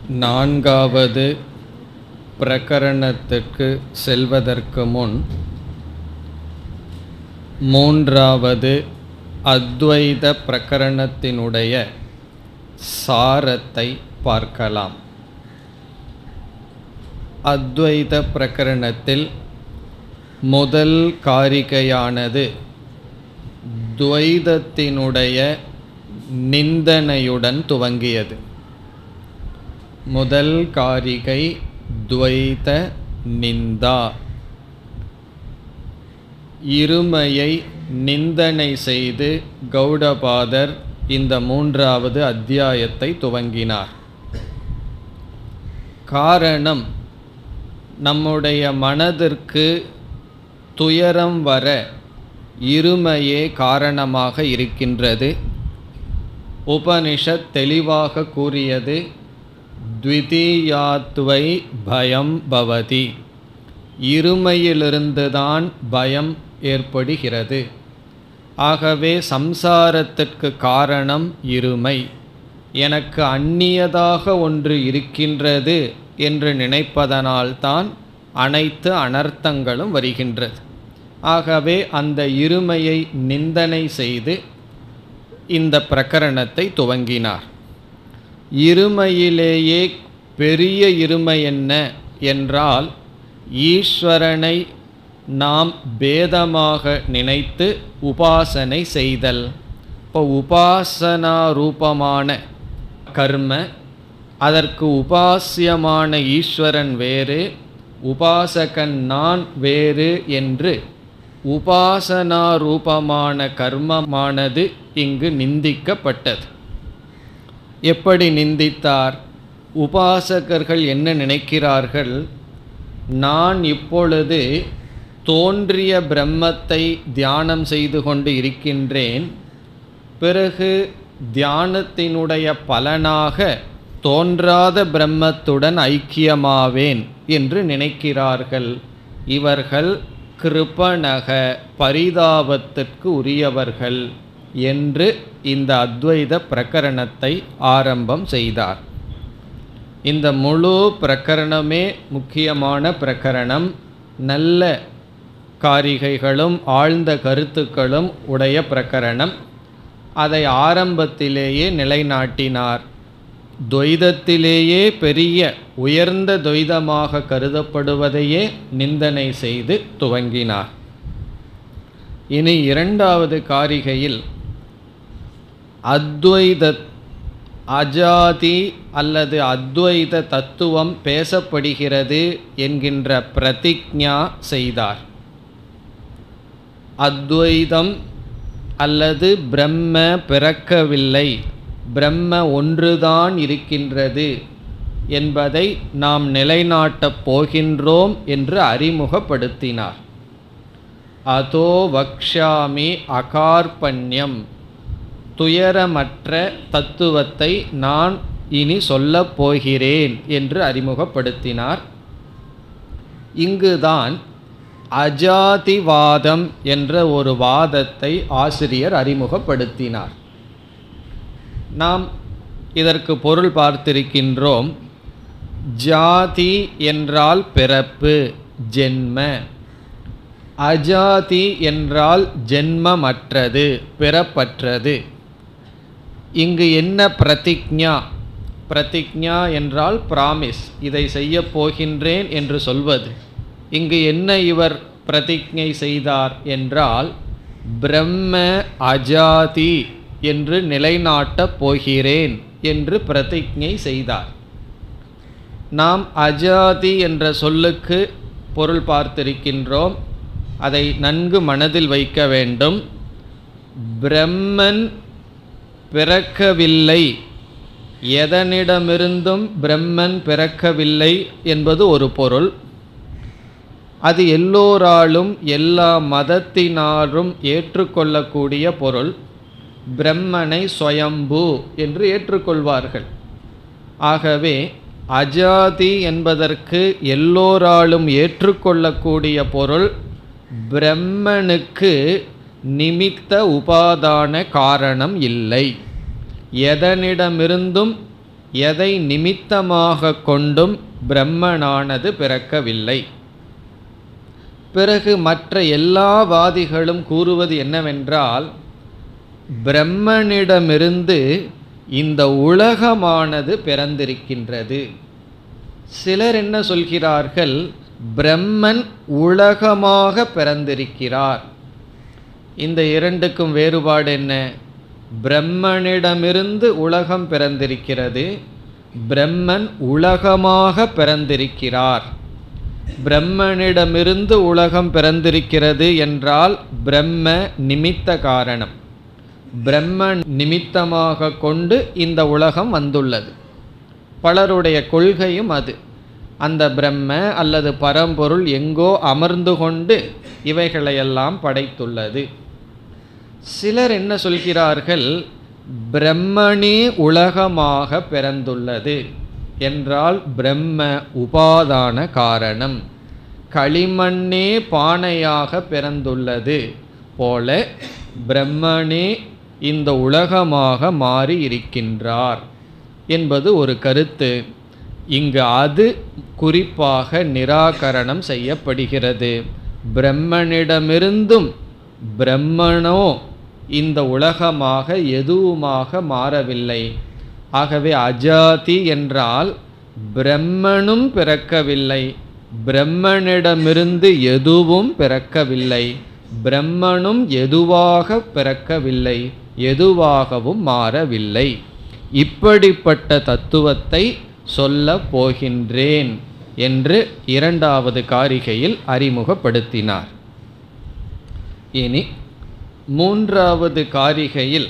நான்காவது பிரகரணத்திற்கு செல்வதற்கு முன் மூன்றாவது அத்வைத பிரகரணத்தினுடைய சாரத்தை பார்க்கலாம் அத்வைத பிரகரணத்தில் முதல் காரிகையானது துவைதத்தினுடைய நிந்தனையுடன் துவங்கியது முதல் காரிகை துவைத நிந்தா இருமையை நிந்தனை செய்து கௌடபாதர் இந்த மூன்றாவது அத்தியாயத்தை துவங்கினார் காரணம் நம்முடைய மனதிற்கு துயரம் வர இருமையே காரணமாக இருக்கின்றது உபனிஷத் தெளிவாக கூறியது த்விதீயாத்வை பயம் பவதி இருமையிலிருந்துதான் பயம் ஏற்படுகிறது ஆகவே சம்சாரத்திற்கு காரணம் இருமை எனக்கு அந்நியதாக ஒன்று இருக்கின்றது என்று நினைப்பதனால்தான் அனைத்து அனர்த்தங்களும் வருகின்றது ஆகவே அந்த இருமையை நிந்தனை செய்து இந்த பிரகரணத்தை துவங்கினார் இருமையிலேயே பெரிய இருமை என்ன என்றால் ஈஸ்வரனை நாம் பேதமாக நினைத்து உபாசனை செய்தல் இப்போ உபாசனா ரூபமான கர்ம அதற்கு உபாசியமான ஈஸ்வரன் வேறு உபாசகன் நான் வேறு என்று உபாசனா ரூபமான கர்மமானது இங்கு நிந்திக்கப்பட்டது எப்படி நிந்தித்தார் உபாசகர்கள் என்ன நினைக்கிறார்கள் நான் இப்பொழுது தோன்றிய பிரம்மத்தை தியானம் செய்து கொண்டு இருக்கின்றேன் பிறகு தியானத்தினுடைய பலனாக தோன்றாத பிரம்மத்துடன் ஐக்கியமாவேன் என்று நினைக்கிறார்கள் இவர்கள் கிருபணக பரிதாபத்திற்கு உரியவர்கள் என்று இந்த அத்வைத பிரகரணத்தை ஆரம்பம் செய்தார் இந்த முழு பிரகரணமே முக்கியமான பிரகரணம் நல்ல காரிகைகளும் ஆழ்ந்த கருத்துக்களும் உடைய பிரகரணம் அதை ஆரம்பத்திலேயே நிலைநாட்டினார் துவைதத்திலேயே பெரிய உயர்ந்த துவைதமாக கருதப்படுவதையே நிந்தனை செய்து துவங்கினார் இனி இரண்டாவது காரிகையில் அத்வைத அஜாதி அல்லது அத்வைத தத்துவம் பேசப்படுகிறது என்கின்ற பிரதிஜா செய்தார் அத்வைதம் அல்லது பிரம்ம பிறக்கவில்லை பிரம்ம ஒன்றுதான் இருக்கின்றது என்பதை நாம் நிலைநாட்டப் போகின்றோம் என்று அறிமுகப்படுத்தினார் அதோ வக்ஷாமி அகார்பண்யம் துயரமற்ற தத்துவத்தை நான் இனி சொல்லப் போகிறேன் என்று அறிமுகப்படுத்தினார் இங்குதான் அஜாதிவாதம் என்ற ஒரு வாதத்தை ஆசிரியர் அறிமுகப்படுத்தினார் நாம் இதற்கு பொருள் பார்த்திருக்கின்றோம் ஜாதி என்றால் பிறப்பு ஜென்ம அஜாதி என்றால் ஜென்மமற்றது பிறப்பற்றது இங்கு என்ன பிரதிஜா பிரதிஜா என்றால் பிராமிஸ் இதை செய்ய போகின்றேன் என்று சொல்வது இங்கு என்ன இவர் பிரதிஜை செய்தார் என்றால் பிரம்ம அஜாதி என்று நிலைநாட்டப் போகிறேன் என்று பிரதிஜை செய்தார் நாம் அஜாதி என்ற சொல்லுக்கு பொருள் பார்த்திருக்கின்றோம் அதை நன்கு மனதில் வைக்க வேண்டும் பிரம்மன் பிறக்கவில்லை எதனிடமிருந்தும் பிரம்மன் பிறக்கவில்லை என்பது ஒரு பொருள் அது எல்லோராலும் எல்லா மதத்தினாரும் ஏற்றுக்கொள்ளக்கூடிய பொருள் பிரம்மனை ஸ்வயம்பு என்று ஏற்றுக்கொள்வார்கள் ஆகவே அஜாதி என்பதற்கு எல்லோராலும் ஏற்றுக்கொள்ளக்கூடிய பொருள் பிரம்மனுக்கு நிமித்த உபாதான காரணம் இல்லை எதனிடமிருந்தும் எதை நிமித்தமாக கொண்டும் பிரம்மனானது பிறக்கவில்லை பிறகு மற்ற எல்லா வாதிகளும் கூறுவது என்னவென்றால் பிரம்மனிடமிருந்து இந்த உலகமானது பிறந்திருக்கின்றது சிலர் என்ன சொல்கிறார்கள் பிரம்மன் உலகமாக பிறந்திருக்கிறார் இந்த இரண்டுக்கும் வேறுபாடு என்ன பிரம்மனிடமிருந்து உலகம் பிறந்திருக்கிறது பிரம்மன் உலகமாக பிறந்திருக்கிறார் பிரம்மனிடமிருந்து உலகம் பிறந்திருக்கிறது என்றால் பிரம்ம நிமித்த காரணம் பிரம்ம நிமித்தமாக கொண்டு இந்த உலகம் வந்துள்ளது பலருடைய கொள்கையும் அது அந்த பிரம்ம அல்லது பரம்பொருள் எங்கோ அமர்ந்து கொண்டு இவைகளையெல்லாம் படைத்துள்ளது சிலர் என்ன சொல்கிறார்கள் பிரம்மனே உலகமாக பிறந்துள்ளது என்றால் பிரம்ம உபாதான காரணம் களிமண்ணே பானையாக பிறந்துள்ளது போல பிரம்மனே இந்த உலகமாக மாறி இருக்கின்றார் என்பது ஒரு கருத்து இங்கு அது குறிப்பாக நிராகரணம் செய்யப்படுகிறது பிரம்மனிடமிருந்தும் பிரம்மனோ இந்த உலகமாக எதுவுமாக மாறவில்லை ஆகவே அஜாதி என்றால் பிரம்மனும் பிறக்கவில்லை பிரம்மனிடமிருந்து எதுவும் பிறக்கவில்லை பிரம்மனும் எதுவாக பிறக்கவில்லை எதுவாகவும் மாறவில்லை இப்படிப்பட்ட தத்துவத்தை சொல்லப் போகின்றேன் என்று இரண்டாவது காரிகையில் அறிமுகப்படுத்தினார் இனி மூன்றாவது காரிகையில்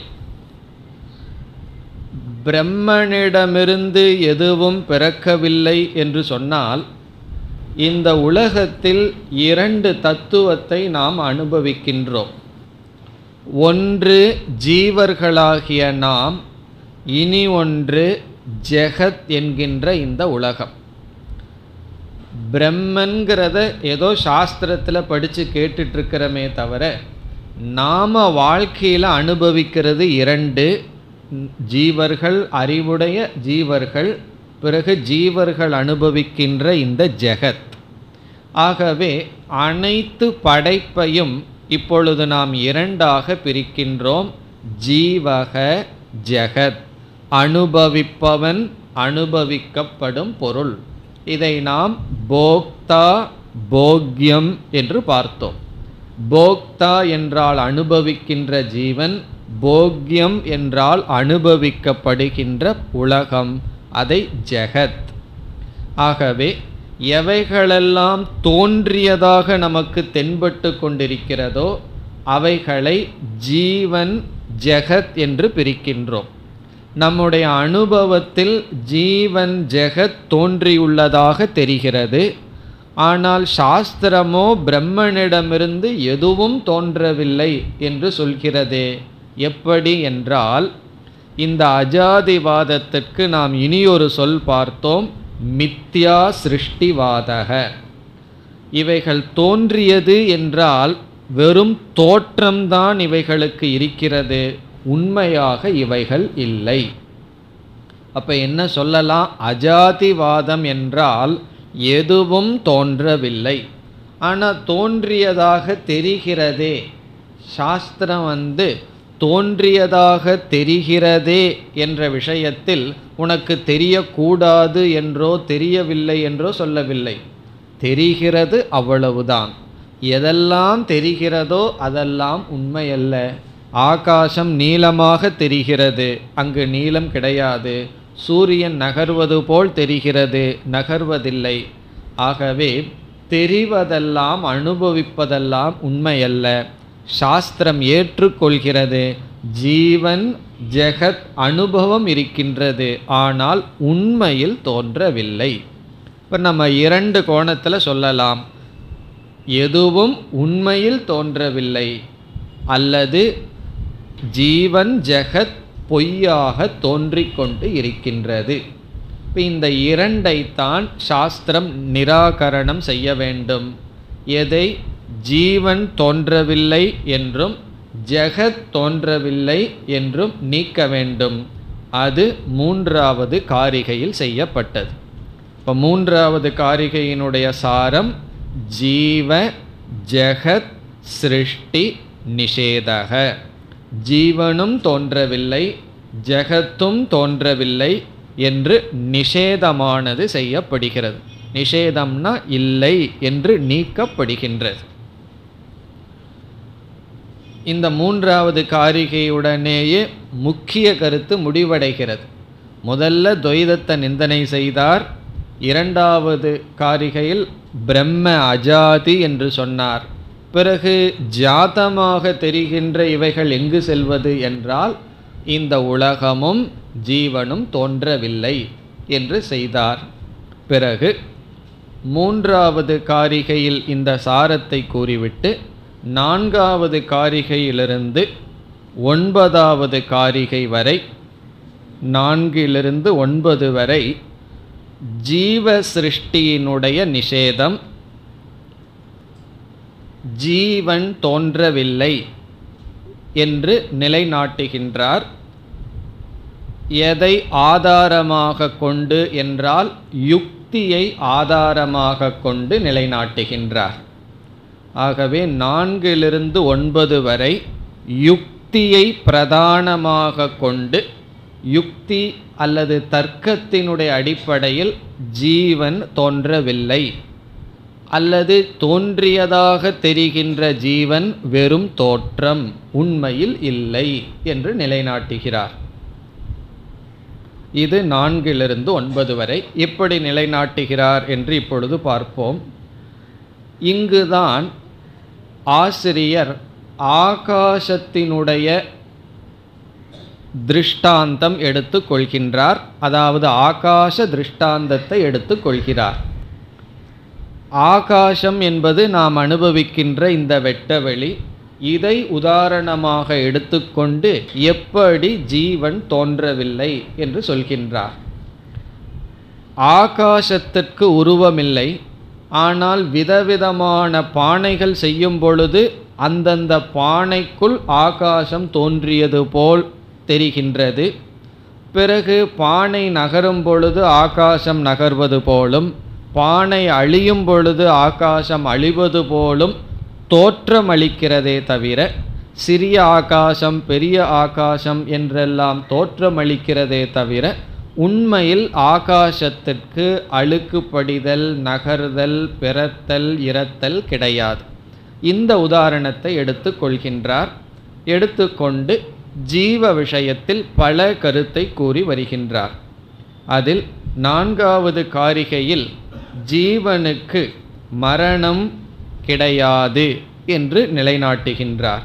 பிரம்மனிடமிருந்து எதுவும் பிறக்கவில்லை என்று சொன்னால் இந்த உலகத்தில் இரண்டு தத்துவத்தை நாம் அனுபவிக்கின்றோம் ஒன்று ஜீவர்களாகிய நாம் இனி ஒன்று ஜெகத் என்கின்ற இந்த உலகம் பிரம்மன்கிறத ஏதோ சாஸ்திரத்தில் படித்து கேட்டுட்ருக்கிறோமே தவிர நாம் வாழ்க்கையில் அனுபவிக்கிறது இரண்டு ஜீவர்கள் அறிவுடைய ஜீவர்கள் பிறகு ஜீவர்கள் அனுபவிக்கின்ற இந்த ஜெகத் ஆகவே அனைத்து படைப்பையும் இப்பொழுது நாம் இரண்டாக பிரிக்கின்றோம் ஜீவக ஜெகத் அனுபவிப்பவன் அனுபவிக்கப்படும் பொருள் இதை நாம் போக்தா போக்யம் என்று பார்த்தோம் போக்தா என்றால் அனுபவிக்கின்ற ஜீவன் போக்யம் என்றால் அனுபவிக்கப்படுகின்ற உலகம் அதை ஜெகத் ஆகவே எவைகளெல்லாம் தோன்றியதாக நமக்கு தென்பட்டு கொண்டிருக்கிறதோ அவைகளை ஜீவன் ஜெகத் என்று பிரிக்கின்றோம் நம்முடைய அனுபவத்தில் ஜீவன் ஜெகத் தோன்றியுள்ளதாக தெரிகிறது ஆனால் சாஸ்திரமோ பிரம்மனிடமிருந்து எதுவும் தோன்றவில்லை என்று சொல்கிறதே எப்படி என்றால் இந்த அஜாதிவாதத்திற்கு நாம் இனியொரு சொல் பார்த்தோம் மித்யா சிருஷ்டிவாதக இவைகள் தோன்றியது என்றால் வெறும் தோற்றம்தான் இவைகளுக்கு இருக்கிறது உண்மையாக இவைகள் இல்லை அப்ப என்ன சொல்லலாம் அஜாதிவாதம் என்றால் எதுவும் தோன்றவில்லை ஆனால் தோன்றியதாக தெரிகிறதே சாஸ்திரம் வந்து தோன்றியதாக தெரிகிறதே என்ற விஷயத்தில் உனக்கு தெரியக்கூடாது என்றோ தெரியவில்லை என்றோ சொல்லவில்லை தெரிகிறது அவ்வளவுதான் எதெல்லாம் தெரிகிறதோ அதெல்லாம் உண்மையல்ல ஆகாசம் நீளமாக தெரிகிறது அங்கு நீளம் கிடையாது சூரியன் நகர்வது போல் தெரிகிறது நகர்வதில்லை ஆகவே தெரிவதெல்லாம் அனுபவிப்பதெல்லாம் உண்மையல்ல சாஸ்திரம் ஏற்றுக்கொள்கிறது ஜீவன் ஜெகத் அனுபவம் இருக்கின்றது ஆனால் உண்மையில் தோன்றவில்லை இப்போ நம்ம இரண்டு கோணத்தில் சொல்லலாம் எதுவும் உண்மையில் தோன்றவில்லை அல்லது ஜீவன் ஜெகத் பொய்யாக தோன்றிக்கொண்டு இருக்கின்றது இப்போ இந்த இரண்டைத்தான் சாஸ்திரம் நிராகரணம் செய்ய வேண்டும் எதை ஜீவன் தோன்றவில்லை என்றும் ஜெகத் தோன்றவில்லை என்றும் நீக்க வேண்டும் அது மூன்றாவது காரிகையில் செய்யப்பட்டது இப்போ மூன்றாவது காரிகையினுடைய சாரம் ஜீவ ஜெகத் சிருஷ்டி நிஷேதக ஜீவனும் தோன்றவில்லை ஜெகத்தும் தோன்றவில்லை என்று நிஷேதமானது செய்யப்படுகிறது நிஷேதம்னா இல்லை என்று நீக்கப்படுகின்றது இந்த மூன்றாவது காரிகையுடனேயே முக்கிய கருத்து முடிவடைகிறது முதல்ல துவைதத்தை நிந்தனை செய்தார் இரண்டாவது காரிகையில் பிரம்ம அஜாதி என்று சொன்னார் பிறகு ஜாதமாக தெரிகின்ற இவைகள் எங்கு செல்வது என்றால் இந்த உலகமும் ஜீவனும் தோன்றவில்லை என்று செய்தார் பிறகு மூன்றாவது காரிகையில் இந்த சாரத்தை கூறிவிட்டு நான்காவது காரிகையிலிருந்து ஒன்பதாவது காரிகை வரை நான்கிலிருந்து ஒன்பது வரை ஜீவ சிருஷ்டியினுடைய நிஷேதம் ஜீவன் தோன்றவில்லை என்று நிலைநாட்டுகின்றார் எதை ஆதாரமாக கொண்டு என்றால் யுக்தியை ஆதாரமாக கொண்டு நிலைநாட்டுகின்றார் ஆகவே நான்கிலிருந்து ஒன்பது வரை யுக்தியை பிரதானமாக கொண்டு யுக்தி அல்லது தர்க்கத்தினுடைய அடிப்படையில் ஜீவன் தோன்றவில்லை அல்லது தோன்றியதாக தெரிகின்ற ஜீவன் வெறும் தோற்றம் உண்மையில் இல்லை என்று நிலைநாட்டுகிறார் இது நான்கிலிருந்து ஒன்பது வரை எப்படி நிலைநாட்டுகிறார் என்று இப்பொழுது பார்ப்போம் இங்குதான் ஆசிரியர் ஆகாசத்தினுடைய திருஷ்டாந்தம் எடுத்து கொள்கின்றார் அதாவது ஆகாச திருஷ்டாந்தத்தை எடுத்து கொள்கிறார் ஆகாசம் என்பது நாம் அனுபவிக்கின்ற இந்த வெட்டவெளி இதை உதாரணமாக எடுத்துக்கொண்டு எப்படி ஜீவன் தோன்றவில்லை என்று சொல்கின்றார் ஆகாசத்திற்கு உருவமில்லை ஆனால் விதவிதமான பானைகள் செய்யும் பொழுது அந்தந்த பானைக்குள் ஆகாசம் தோன்றியது போல் தெரிகின்றது பிறகு பானை நகரும் பொழுது ஆகாசம் நகர்வது போலும் பானை அழியும் பொழுது ஆகாசம் அழிவது போலும் தோற்றமளிக்கிறதே தவிர சிறிய ஆகாசம் பெரிய ஆகாசம் என்றெல்லாம் தோற்றமளிக்கிறதே தவிர உண்மையில் ஆகாசத்திற்கு அழுக்குப்படிதல் நகர்தல் பிறத்தல் இறத்தல் கிடையாது இந்த உதாரணத்தை எடுத்து கொள்கின்றார் எடுத்துக்கொண்டு ஜீவ விஷயத்தில் பல கருத்தை கூறி வருகின்றார் அதில் நான்காவது காரிகையில் ஜீவனுக்கு மரணம் கிடையாது என்று நிலைநாட்டுகின்றார்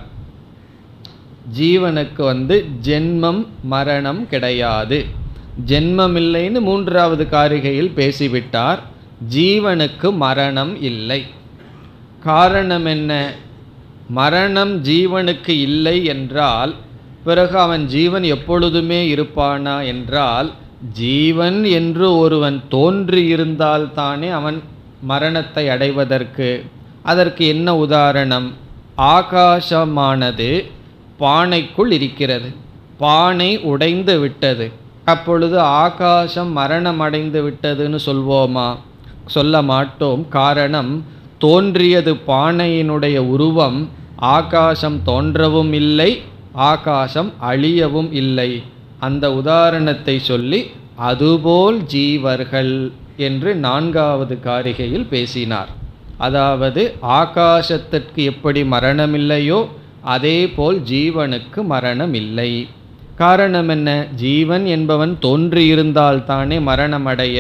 ஜீவனுக்கு வந்து ஜென்மம் மரணம் கிடையாது ஜென்மமில்லைன்னு மூன்றாவது காரிகையில் பேசிவிட்டார் ஜீவனுக்கு மரணம் இல்லை காரணம் என்ன மரணம் ஜீவனுக்கு இல்லை என்றால் பிறகு அவன் ஜீவன் எப்பொழுதுமே இருப்பானா என்றால் ஜீவன் என்று ஒருவன் தோன்றியிருந்தால் தானே அவன் மரணத்தை அடைவதற்கு அதற்கு என்ன உதாரணம் ஆகாசமானது பானைக்குள் இருக்கிறது பானை உடைந்து விட்டது அப்பொழுது ஆகாசம் மரணம் அடைந்து விட்டதுன்னு சொல்வோமா சொல்ல மாட்டோம் காரணம் தோன்றியது பானையினுடைய உருவம் ஆகாசம் தோன்றவும் இல்லை ஆகாசம் அழியவும் இல்லை அந்த உதாரணத்தை சொல்லி அதுபோல் ஜீவர்கள் என்று நான்காவது காரிகையில் பேசினார் அதாவது ஆகாசத்திற்கு எப்படி மரணமில்லையோ அதே போல் ஜீவனுக்கு மரணம் இல்லை காரணம் என்ன ஜீவன் என்பவன் தோன்றியிருந்தால் தானே மரணமடைய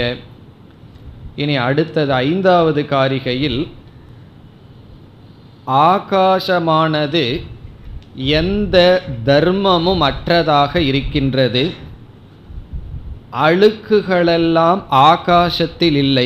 இனி அடுத்தது ஐந்தாவது காரிகையில் ஆகாசமானது எந்த தர்மமும் அற்றதாக இருக்கின்றது அழுக்குகளெல்லாம் ஆகாசத்தில் இல்லை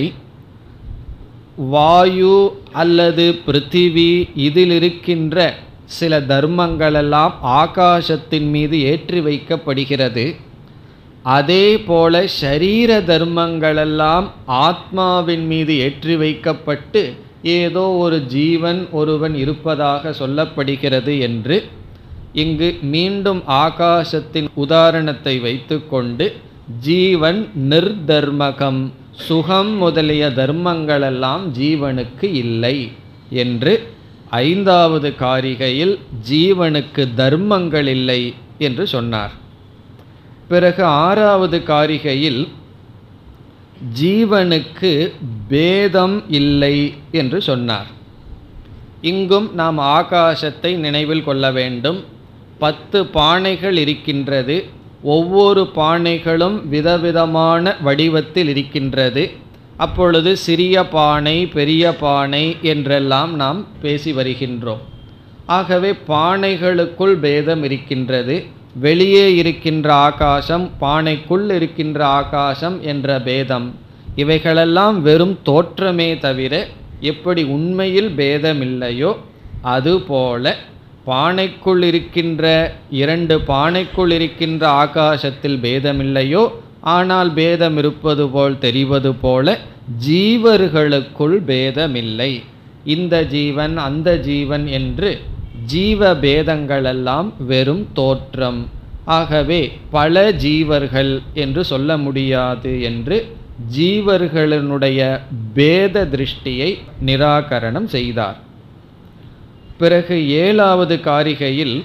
வாயு அல்லது பிருத்திவி இதில் இருக்கின்ற சில தர்மங்களெல்லாம் ஆகாசத்தின் மீது ஏற்றி வைக்கப்படுகிறது அதே போல ஷரீர தர்மங்களெல்லாம் ஆத்மாவின் மீது ஏற்றி வைக்கப்பட்டு ஏதோ ஒரு ஜீவன் ஒருவன் இருப்பதாக சொல்லப்படுகிறது என்று இங்கு மீண்டும் ஆகாசத்தின் உதாரணத்தை வைத்துக்கொண்டு ஜீவன் நிர்தர்மகம் சுகம் முதலிய தர்மங்களெல்லாம் ஜீவனுக்கு இல்லை என்று ஐந்தாவது காரிகையில் ஜீவனுக்கு தர்மங்கள் இல்லை என்று சொன்னார் பிறகு ஆறாவது காரிகையில் ஜீவனுக்கு பேதம் இல்லை என்று சொன்னார் இங்கும் நாம் ஆகாசத்தை நினைவில் கொள்ள வேண்டும் பத்து பானைகள் இருக்கின்றது ஒவ்வொரு பானைகளும் விதவிதமான வடிவத்தில் இருக்கின்றது அப்பொழுது சிறிய பானை பெரிய பானை என்றெல்லாம் நாம் பேசி வருகின்றோம் ஆகவே பானைகளுக்குள் பேதம் இருக்கின்றது வெளியே இருக்கின்ற ஆகாசம் பானைக்குள் இருக்கின்ற ஆகாசம் என்ற பேதம் இவைகளெல்லாம் வெறும் தோற்றமே தவிர எப்படி உண்மையில் பேதமில்லையோ அதுபோல பானைக்குள் இருக்கின்ற இரண்டு பானைக்குள் இருக்கின்ற ஆகாசத்தில் பேதமில்லையோ ஆனால் பேதம் இருப்பது போல் தெரிவது போல ஜீவர்களுக்குள் பேதமில்லை இந்த ஜீவன் அந்த ஜீவன் என்று ஜீவ பேதங்களெல்லாம் வெறும் தோற்றம் ஆகவே பல ஜீவர்கள் என்று சொல்ல முடியாது என்று ஜீவர்களுடைய பேத திருஷ்டியை நிராகரணம் செய்தார் பிறகு ஏழாவது காரிகையில்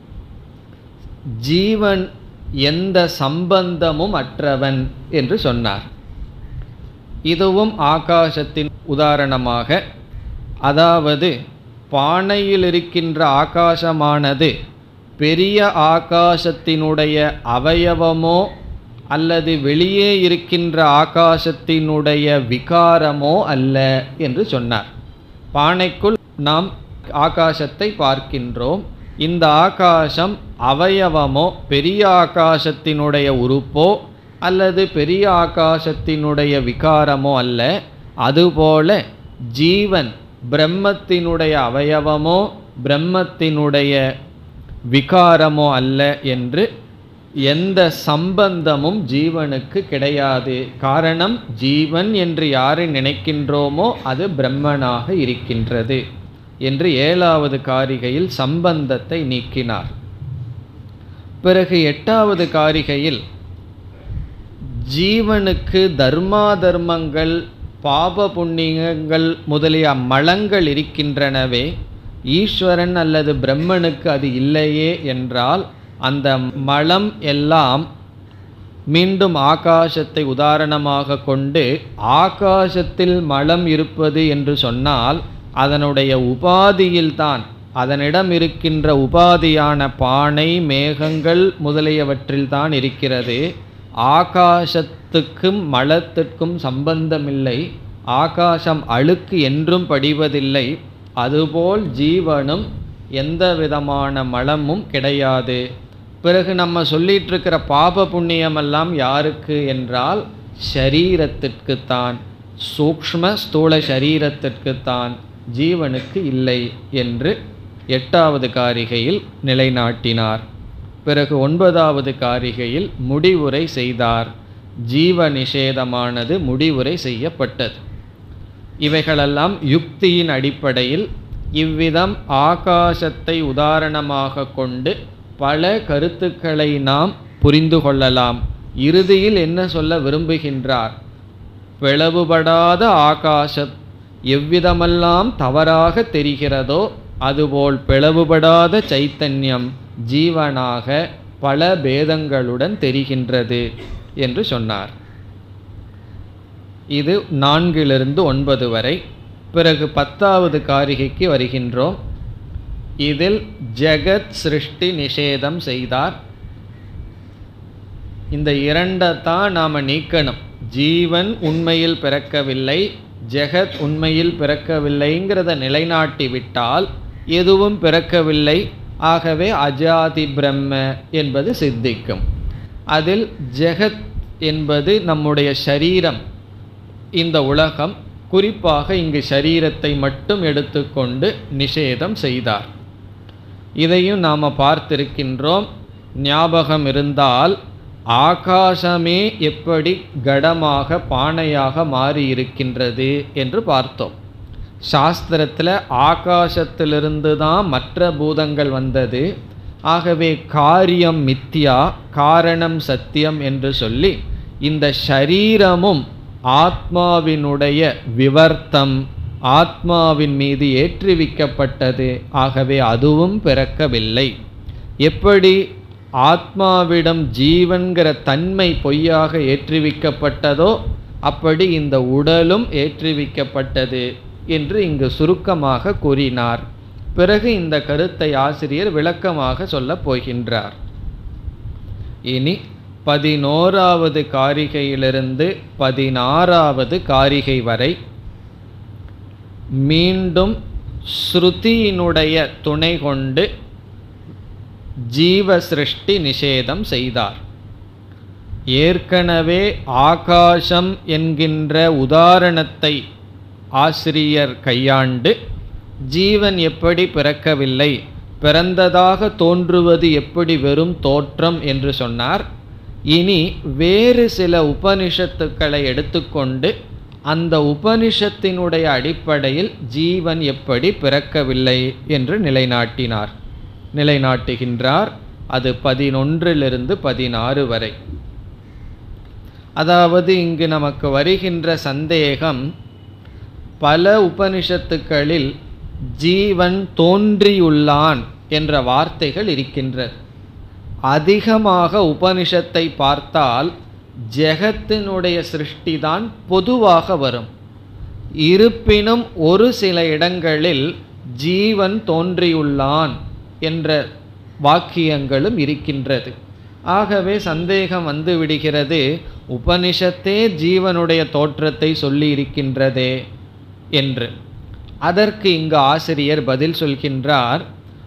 ஜீவன் எந்த சம்பந்தமும் அற்றவன் என்று சொன்னார் இதுவும் ஆகாசத்தின் உதாரணமாக அதாவது பானையில் இருக்கின்ற ஆகாசமானது பெரிய ஆகாசத்தினுடைய அவயவமோ அல்லது வெளியே இருக்கின்ற ஆகாசத்தினுடைய விகாரமோ அல்ல என்று சொன்னார் பானைக்குள் நாம் ஆகாசத்தை பார்க்கின்றோம் இந்த ஆகாசம் அவயவமோ பெரிய ஆகாசத்தினுடைய உறுப்போ அல்லது பெரிய ஆகாசத்தினுடைய விகாரமோ அல்ல அதுபோல ஜீவன் பிரம்மத்தினுடைய அவயவமோ பிரம்மத்தினுடைய விகாரமோ அல்ல என்று எந்த சம்பந்தமும் ஜீவனுக்கு கிடையாது காரணம் ஜீவன் என்று யாரை நினைக்கின்றோமோ அது பிரம்மனாக இருக்கின்றது என்று ஏழாவது காரிகையில் சம்பந்தத்தை நீக்கினார் பிறகு எட்டாவது காரிகையில் ஜீவனுக்கு தர்மா தர்மங்கள் பாப புண்ணியங்கள் முதலிய மலங்கள் இருக்கின்றனவே ஈஸ்வரன் அல்லது பிரம்மனுக்கு அது இல்லையே என்றால் அந்த மலம் எல்லாம் மீண்டும் ஆகாசத்தை உதாரணமாக கொண்டு ஆகாசத்தில் மலம் இருப்பது என்று சொன்னால் அதனுடைய உபாதியில்தான் அதனிடம் இருக்கின்ற உபாதியான பானை மேகங்கள் முதலியவற்றில்தான் இருக்கிறது ஆகாசத்துக்கும் மலத்திற்கும் சம்பந்தமில்லை ஆகாசம் அழுக்கு என்றும் படிவதில்லை அதுபோல் ஜீவனும் எந்த விதமான மலமும் கிடையாது பிறகு நம்ம சொல்லிட்டு இருக்கிற பாப புண்ணியமெல்லாம் யாருக்கு என்றால் ஷரீரத்திற்குத்தான் சூக்ஷ்ம ஸ்தூல சரீரத்திற்குத்தான் ஜீவனுக்கு இல்லை என்று எட்டாவது காரிகையில் நிலைநாட்டினார் பிறகு ஒன்பதாவது காரிகையில் முடிவுரை செய்தார் ஜீவ நிஷேதமானது முடிவுரை செய்யப்பட்டது இவைகளெல்லாம் யுக்தியின் அடிப்படையில் இவ்விதம் ஆகாசத்தை உதாரணமாக கொண்டு பல கருத்துக்களை நாம் புரிந்து கொள்ளலாம் இறுதியில் என்ன சொல்ல விரும்புகின்றார் பிளவுபடாத ஆகாசம் எவ்விதமெல்லாம் தவறாக தெரிகிறதோ அதுபோல் பிளவுபடாத சைத்தன்யம் ஜீவனாக பல பேதங்களுடன் தெரிகின்றது என்று சொன்னார் இது நான்கிலிருந்து ஒன்பது வரை பிறகு பத்தாவது காரிகைக்கு வருகின்றோம் இதில் ஜெகத் சிருஷ்டி நிஷேதம் செய்தார் இந்த இரண்டை தான் நாம் நீக்கணும் ஜீவன் உண்மையில் பிறக்கவில்லை ஜெகத் உண்மையில் பிறக்கவில்லைங்கிறத நிலைநாட்டி விட்டால் எதுவும் பிறக்கவில்லை ஆகவே அஜாதி பிரம்ம என்பது சித்திக்கும் அதில் ஜெகத் என்பது நம்முடைய ஷரீரம் இந்த உலகம் குறிப்பாக இங்கு ஷரீரத்தை மட்டும் எடுத்துக்கொண்டு நிஷேதம் செய்தார் இதையும் நாம் பார்த்திருக்கின்றோம் ஞாபகம் இருந்தால் ஆகாசமே எப்படி கடமாக பானையாக மாறி இருக்கின்றது என்று பார்த்தோம் சாஸ்திரத்தில் ஆகாசத்திலிருந்து தான் மற்ற பூதங்கள் வந்தது ஆகவே காரியம் மித்யா காரணம் சத்தியம் என்று சொல்லி இந்த ஷரீரமும் ஆத்மாவினுடைய விவர்த்தம் ஆத்மாவின் மீது ஏற்றுவிக்கப்பட்டது ஆகவே அதுவும் பிறக்கவில்லை எப்படி ஆத்மாவிடம் ஜீவன்கிற தன்மை பொய்யாக ஏற்றுவிக்கப்பட்டதோ அப்படி இந்த உடலும் ஏற்றுவிக்கப்பட்டது என்று இங்கு சுருக்கமாக கூறினார் பிறகு இந்த கருத்தை ஆசிரியர் விளக்கமாக சொல்லப் போகின்றார் இனி பதினோராவது காரிகையிலிருந்து பதினாறாவது காரிகை வரை மீண்டும் ஸ்ருதியினுடைய துணை கொண்டு ஜீவ சிருஷ்டி நிஷேதம் செய்தார் ஏற்கனவே ஆகாசம் என்கின்ற உதாரணத்தை ஆசிரியர் கையாண்டு ஜீவன் எப்படி பிறக்கவில்லை பிறந்ததாக தோன்றுவது எப்படி வெறும் தோற்றம் என்று சொன்னார் இனி வேறு சில உபனிஷத்துக்களை எடுத்துக்கொண்டு அந்த உபனிஷத்தினுடைய அடிப்படையில் ஜீவன் எப்படி பிறக்கவில்லை என்று நிலைநாட்டினார் நிலைநாட்டுகின்றார் அது பதினொன்றிலிருந்து பதினாறு வரை அதாவது இங்கு நமக்கு வருகின்ற சந்தேகம் பல உபனிஷத்துக்களில் ஜீவன் தோன்றியுள்ளான் என்ற வார்த்தைகள் இருக்கின்றது அதிகமாக உபனிஷத்தை பார்த்தால் ஜெகத்தினுடைய சிருஷ்டிதான் பொதுவாக வரும் இருப்பினும் ஒரு சில இடங்களில் ஜீவன் தோன்றியுள்ளான் என்ற வாக்கியங்களும் இருக்கின்றது ஆகவே சந்தேகம் வந்து விடுகிறது உபனிஷத்தே ஜீவனுடைய தோற்றத்தை சொல்லி இருக்கின்றதே என்று அதற்கு இங்கு ஆசிரியர் பதில் சொல்கின்றார்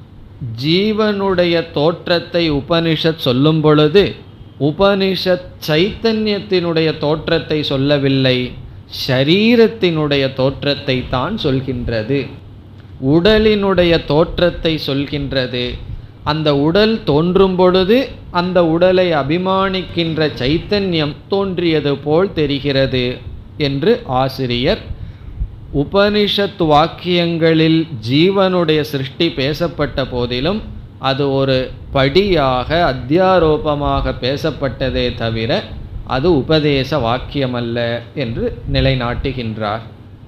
ஜீவனுடைய தோற்றத்தை உபனிஷத் சொல்லும் பொழுது உபனிஷத் சைத்தன்யத்தினுடைய தோற்றத்தை சொல்லவில்லை ஷரீரத்தினுடைய தோற்றத்தை தான் சொல்கின்றது உடலினுடைய தோற்றத்தை சொல்கின்றது அந்த உடல் தோன்றும் பொழுது அந்த உடலை அபிமானிக்கின்ற சைத்தன்யம் தோன்றியது போல் தெரிகிறது என்று ஆசிரியர் உபனிஷத் வாக்கியங்களில் ஜீவனுடைய சிருஷ்டி பேசப்பட்ட போதிலும் அது ஒரு படியாக அத்தியாரோபமாக பேசப்பட்டதே தவிர அது உபதேச வாக்கியமல்ல என்று நிலைநாட்டுகின்றார்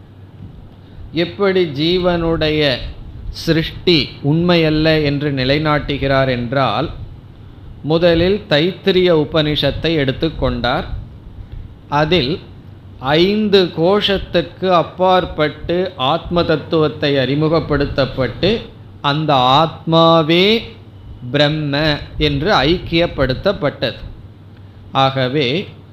எப்படி ஜீவனுடைய சிருஷ்டி உண்மையல்ல என்று நிலைநாட்டுகிறார் என்றால் முதலில் தைத்திரிய உபனிஷத்தை எடுத்துக்கொண்டார் அதில் ஐந்து கோஷத்துக்கு அப்பாற்பட்டு ஆத்ம தத்துவத்தை அறிமுகப்படுத்தப்பட்டு அந்த ஆத்மாவே பிரம்ம என்று ஐக்கியப்படுத்தப்பட்டது ஆகவே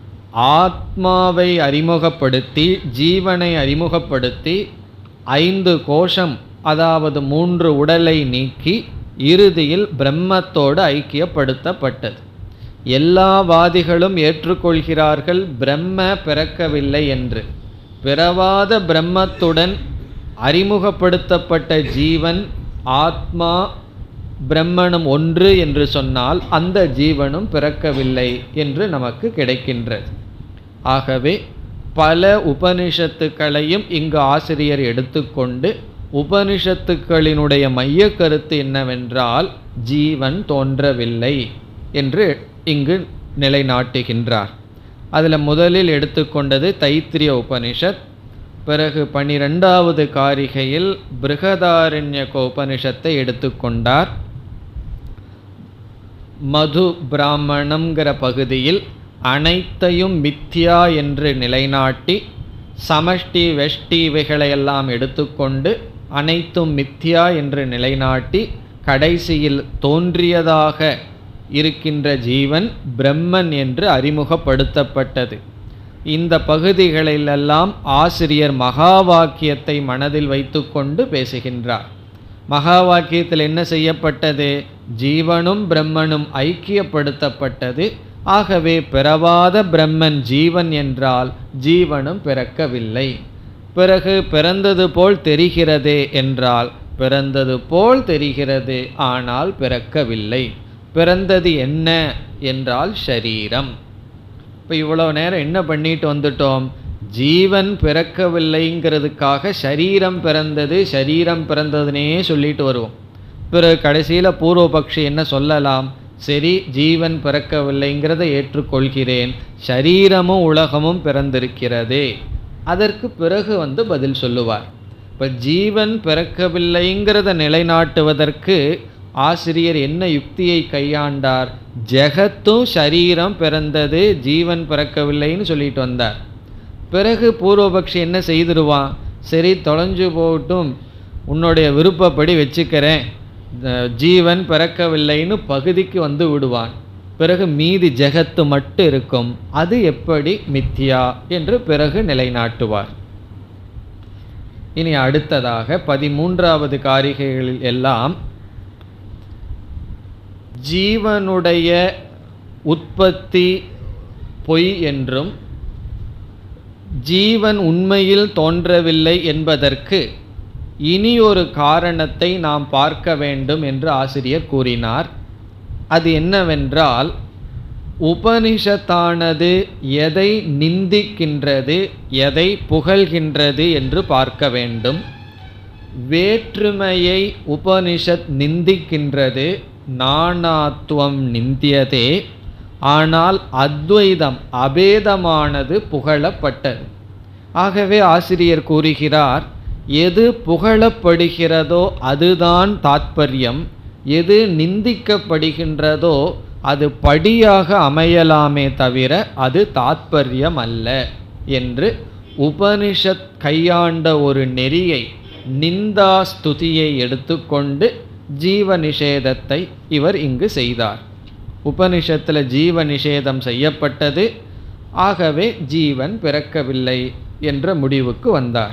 ஆத்மாவை அறிமுகப்படுத்தி ஜீவனை அறிமுகப்படுத்தி ஐந்து கோஷம் அதாவது மூன்று உடலை நீக்கி இறுதியில் பிரம்மத்தோடு ஐக்கியப்படுத்தப்பட்டது எல்லா வாதிகளும் ஏற்றுக்கொள்கிறார்கள் பிரம்ம பிறக்கவில்லை என்று பிறவாத பிரம்மத்துடன் அறிமுகப்படுத்தப்பட்ட ஜீவன் ஆத்மா பிரம்மனும் ஒன்று என்று சொன்னால் அந்த ஜீவனும் பிறக்கவில்லை என்று நமக்கு கிடைக்கின்றது ஆகவே பல உபனிஷத்துக்களையும் இங்கு ஆசிரியர் எடுத்துக்கொண்டு உபனிஷத்துக்களினுடைய மைய கருத்து என்னவென்றால் ஜீவன் தோன்றவில்லை என்று இங்கு நிலைநாட்டுகின்றார் அதில் முதலில் எடுத்துக்கொண்டது தைத்திரிய உபனிஷத் பிறகு பனிரெண்டாவது காரிகையில் பிருகதாரண்யக உபனிஷத்தை எடுத்துக்கொண்டார் மது பிராமணம்ங்கிற பகுதியில் அனைத்தையும் மித்யா என்று நிலைநாட்டி சமஷ்டி வெஷ்டி இவைகளையெல்லாம் எடுத்துக்கொண்டு அனைத்தும் மித்யா என்று நிலைநாட்டி கடைசியில் தோன்றியதாக இருக்கின்ற ஜீவன் பிரம்மன் என்று அறிமுகப்படுத்தப்பட்டது இந்த பகுதிகளிலெல்லாம் ஆசிரியர் மகா வாக்கியத்தை மனதில் வைத்துக்கொண்டு பேசுகின்றார் மகா வாக்கியத்தில் என்ன செய்யப்பட்டது ஜீவனும் பிரம்மனும் ஐக்கியப்படுத்தப்பட்டது ஆகவே பிறவாத பிரம்மன் ஜீவன் என்றால் ஜீவனும் பிறக்கவில்லை பிறகு பிறந்தது போல் தெரிகிறதே என்றால் பிறந்தது போல் தெரிகிறது ஆனால் பிறக்கவில்லை பிறந்தது என்ன என்றால் ஷரீரம் இப்போ இவ்வளோ நேரம் என்ன பண்ணிட்டு வந்துட்டோம் ஜீவன் பிறக்கவில்லைங்கிறதுக்காக ஷரீரம் பிறந்தது ஷரீரம் பிறந்ததுனே சொல்லிட்டு வருவோம் பிறகு கடைசியில் பூர்வபக்ஷி என்ன சொல்லலாம் சரி ஜீவன் பிறக்கவில்லைங்கிறத ஏற்றுக்கொள்கிறேன் ஷரீரமும் உலகமும் பிறந்திருக்கிறது அதற்கு பிறகு வந்து பதில் சொல்லுவார் இப்போ ஜீவன் பிறக்கவில்லைங்கிறத நிலைநாட்டுவதற்கு ஆசிரியர் என்ன யுக்தியை கையாண்டார் ஜெகத்தும் ஷரீரம் பிறந்தது ஜீவன் பிறக்கவில்லைன்னு சொல்லிட்டு வந்தார் பிறகு பூர்வபக்ஷி என்ன செய்திருவான் சரி தொலைஞ்சு போகட்டும் உன்னுடைய விருப்பப்படி வச்சுக்கிறேன் ஜீவன் பிறக்கவில்லைன்னு பகுதிக்கு வந்து விடுவான் பிறகு மீதி ஜெகத்து மட்டும் இருக்கும் அது எப்படி மித்யா என்று பிறகு நிலைநாட்டுவார் இனி அடுத்ததாக பதிமூன்றாவது காரிகைகளில் எல்லாம் ஜீவனுடைய உற்பத்தி பொய் என்றும் ஜீவன் உண்மையில் தோன்றவில்லை என்பதற்கு இனி ஒரு காரணத்தை நாம் பார்க்க வேண்டும் என்று ஆசிரியர் கூறினார் அது என்னவென்றால் உபனிஷத்தானது எதை நிந்திக்கின்றது எதை புகழ்கின்றது என்று பார்க்க வேண்டும் வேற்றுமையை உபனிஷத் நிந்திக்கின்றது நானாத்துவம் நிந்தியதே ஆனால் அத்வைதம் அபேதமானது புகழப்பட்டது ஆகவே ஆசிரியர் கூறுகிறார் எது புகழப்படுகிறதோ அதுதான் தாத்பரியம் எது நிந்திக்கப்படுகின்றதோ அது படியாக அமையலாமே தவிர அது தாத்பரியம் அல்ல என்று உபனிஷத் கையாண்ட ஒரு நெறியை நிந்தா ஸ்துதியை எடுத்துக்கொண்டு ஜீவ நிஷேதத்தை இவர் இங்கு செய்தார் உபனிஷத்தில் ஜீவ நிஷேதம் செய்யப்பட்டது ஆகவே ஜீவன் பிறக்கவில்லை என்ற முடிவுக்கு வந்தார்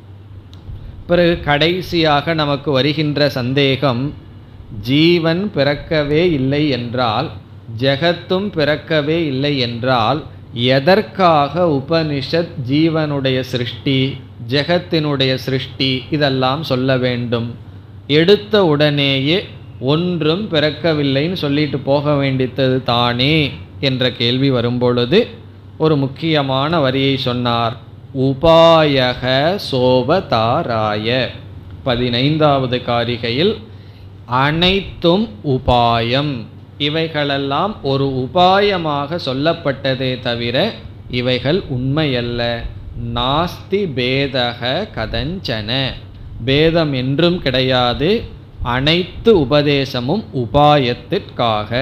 பிறகு கடைசியாக நமக்கு வருகின்ற சந்தேகம் ஜீவன் பிறக்கவே இல்லை என்றால் ஜெகத்தும் பிறக்கவே இல்லை என்றால் எதற்காக உபனிஷத் ஜீவனுடைய சிருஷ்டி ஜெகத்தினுடைய சிருஷ்டி இதெல்லாம் சொல்ல வேண்டும் எடுத்த உடனேயே ஒன்றும் பிறக்கவில்லைன்னு சொல்லிட்டு போக வேண்டித்தது தானே என்ற கேள்வி வரும்பொழுது ஒரு முக்கியமான வரியை சொன்னார் உபாயக சோபதாராய பதினைந்தாவது காரிகையில் அனைத்தும் உபாயம் இவைகளெல்லாம் ஒரு உபாயமாக சொல்லப்பட்டதே தவிர இவைகள் உண்மையல்ல நாஸ்தி பேதக கதஞ்சன பேதம் என்றும் கிடையாது அனைத்து உபதேசமும் உபாயத்திற்காக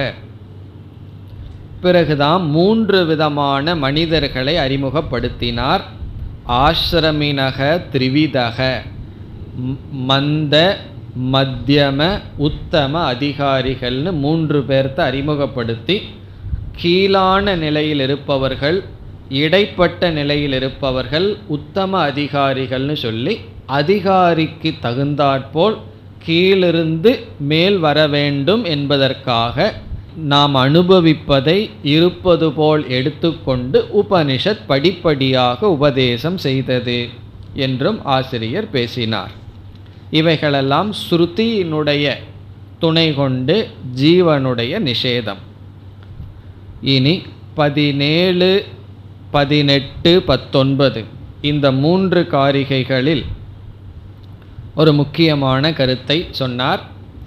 பிறகுதான் மூன்று விதமான மனிதர்களை அறிமுகப்படுத்தினார் ஆசிரமினக திரிவிதக மந்த மத்தியம உத்தம அதிகாரிகள்னு மூன்று பேர்த்த அறிமுகப்படுத்தி கீழான நிலையில் இருப்பவர்கள் இடைப்பட்ட நிலையில் இருப்பவர்கள் உத்தம அதிகாரிகள்னு சொல்லி அதிகாரிக்கு தகுந்தாற்போல் கீழிருந்து மேல் வர வேண்டும் என்பதற்காக நாம் அனுபவிப்பதை இருப்பது போல் எடுத்துக்கொண்டு உபனிஷத் படிப்படியாக உபதேசம் செய்தது என்றும் ஆசிரியர் பேசினார் இவைகளெல்லாம் ஸ்ருதியினுடைய துணை கொண்டு ஜீவனுடைய நிஷேதம் இனி பதினேழு பதினெட்டு பத்தொன்பது இந்த மூன்று காரிகைகளில் ஒரு முக்கியமான கருத்தை சொன்னார்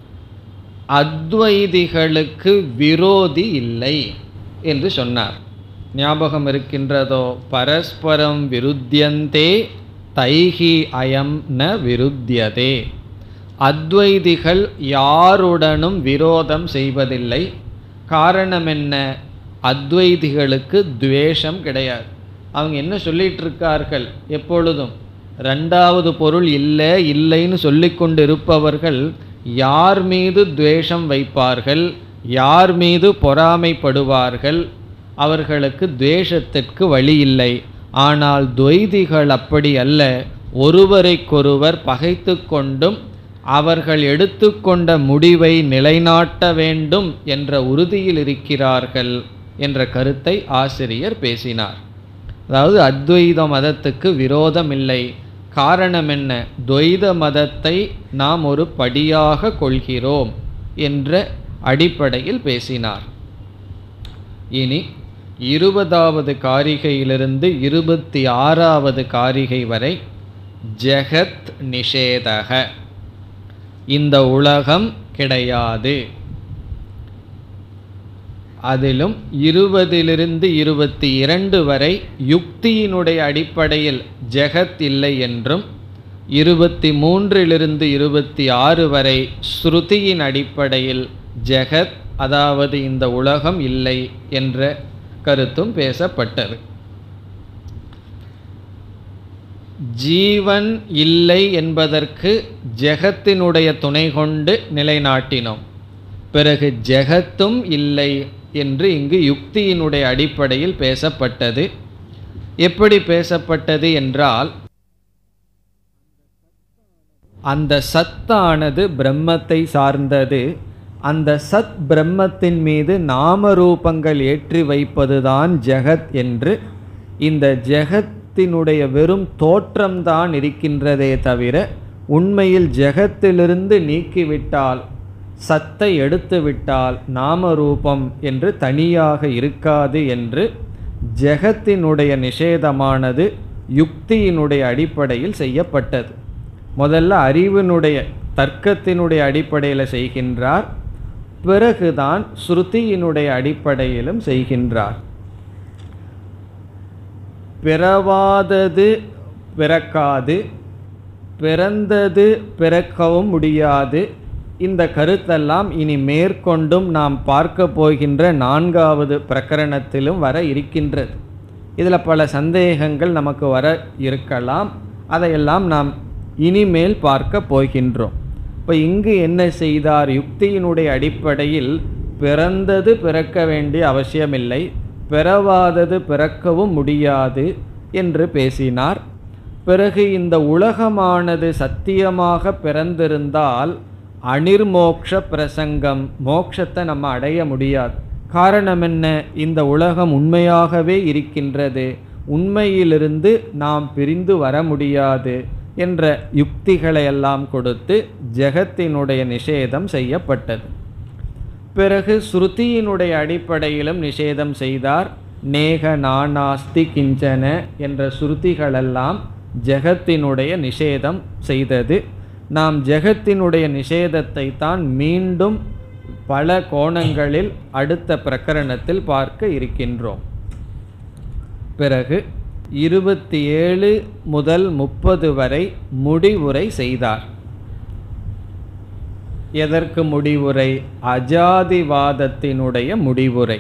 அத்வைதிகளுக்கு விரோதி இல்லை என்று சொன்னார் ஞாபகம் இருக்கின்றதோ பரஸ்பரம் விருத்தியந்தே தைஹி அயம் ந விருத்தியதே அத்வைதிகள் யாருடனும் விரோதம் செய்வதில்லை காரணம் என்ன அத்வைதிகளுக்கு துவேஷம் கிடையாது அவங்க என்ன சொல்லிட்டு இருக்கார்கள் எப்பொழுதும் ரெண்டாவது பொருள் இல்லை இல்லைன்னு சொல்லிக்கொண்டு இருப்பவர்கள் யார் மீது துவேஷம் வைப்பார்கள் யார் மீது பொறாமைப்படுவார்கள் அவர்களுக்கு துவேஷத்திற்கு வழி இல்லை ஆனால் துவைதிகள் அப்படி அல்ல ஒருவரைக்கொருவர் பகைத்து கொண்டும் அவர்கள் எடுத்துக்கொண்ட முடிவை நிலைநாட்ட வேண்டும் என்ற உறுதியில் இருக்கிறார்கள் என்ற கருத்தை ஆசிரியர் பேசினார் அதாவது அத்வைத மதத்துக்கு விரோதம் இல்லை காரணம் என்ன துவைத மதத்தை நாம் ஒரு படியாக கொள்கிறோம் என்ற அடிப்படையில் பேசினார் இனி இருபதாவது காரிகையிலிருந்து இருபத்தி ஆறாவது காரிகை வரை ஜெகத் நிஷேதக இந்த உலகம் கிடையாது அதிலும் இருபதிலிருந்து இருபத்தி இரண்டு வரை யுக்தியினுடைய அடிப்படையில் ஜெகத் இல்லை என்றும் இருபத்தி மூன்றிலிருந்து இருபத்தி ஆறு வரை ஸ்ருதியின் அடிப்படையில் ஜெகத் அதாவது இந்த உலகம் இல்லை என்ற கருத்தும் பேசப்பட்டது ஜீவன் இல்லை என்பதற்கு ஜெகத்தினுடைய துணை கொண்டு நிலைநாட்டினோம் பிறகு ஜெகத்தும் இல்லை என்று இங்கு யுக்தியினுடைய அடிப்படையில் பேசப்பட்டது எப்படி பேசப்பட்டது என்றால் அந்த சத்தானது பிரம்மத்தை சார்ந்தது அந்த சத் பிரம்மத்தின் மீது நாமரூபங்கள் ஏற்றி வைப்பதுதான் ஜெகத் என்று இந்த ஜெகத்தினுடைய வெறும் தோற்றம்தான் இருக்கின்றதே தவிர உண்மையில் ஜெகத்திலிருந்து நீக்கிவிட்டால் சத்தை எடுத்துவிட்டால் நாமரூபம் என்று தனியாக இருக்காது என்று ஜெகத்தினுடைய நிஷேதமானது யுக்தியினுடைய அடிப்படையில் செய்யப்பட்டது முதல்ல அறிவினுடைய தர்க்கத்தினுடைய அடிப்படையில் செய்கின்றார் பிறகுதான் ஸ்ருதியினுடைய அடிப்படையிலும் செய்கின்றார் பிறவாதது பிறக்காது பிறந்தது பிறக்கவும் முடியாது இந்த கருத்தெல்லாம் இனி மேற்கொண்டும் நாம் பார்க்க போகின்ற நான்காவது பிரகரணத்திலும் வர இருக்கின்றது இதில் பல சந்தேகங்கள் நமக்கு வர இருக்கலாம் அதையெல்லாம் நாம் இனிமேல் பார்க்க போகின்றோம் இப்போ இங்கு என்ன செய்தார் யுக்தியினுடைய அடிப்படையில் பிறந்தது பிறக்க வேண்டிய அவசியமில்லை பிறவாதது பிறக்கவும் முடியாது என்று பேசினார் பிறகு இந்த உலகமானது சத்தியமாக பிறந்திருந்தால் அனிர்மோக்ஷ பிரசங்கம் மோக்ஷத்தை நம்ம அடைய முடியாது காரணம் என்ன இந்த உலகம் உண்மையாகவே இருக்கின்றது உண்மையிலிருந்து நாம் பிரிந்து வர முடியாது என்ற யுக்திகளை எல்லாம் கொடுத்து ஜெகத்தினுடைய நிஷேதம் செய்யப்பட்டது பிறகு ஸ்ருதியினுடைய அடிப்படையிலும் நிஷேதம் செய்தார் நேக நானாஸ்தி கிஞ்சன என்ற ஸ்ருதிகளெல்லாம் ஜெகத்தினுடைய நிஷேதம் செய்தது நாம் ஜெகத்தினுடைய நிஷேதத்தை தான் மீண்டும் பல கோணங்களில் அடுத்த பிரகரணத்தில் பார்க்க இருக்கின்றோம் பிறகு இருபத்தி ஏழு முதல் முப்பது வரை முடிவுரை செய்தார் எதற்கு முடிவுரை அஜாதிவாதத்தினுடைய முடிவுரை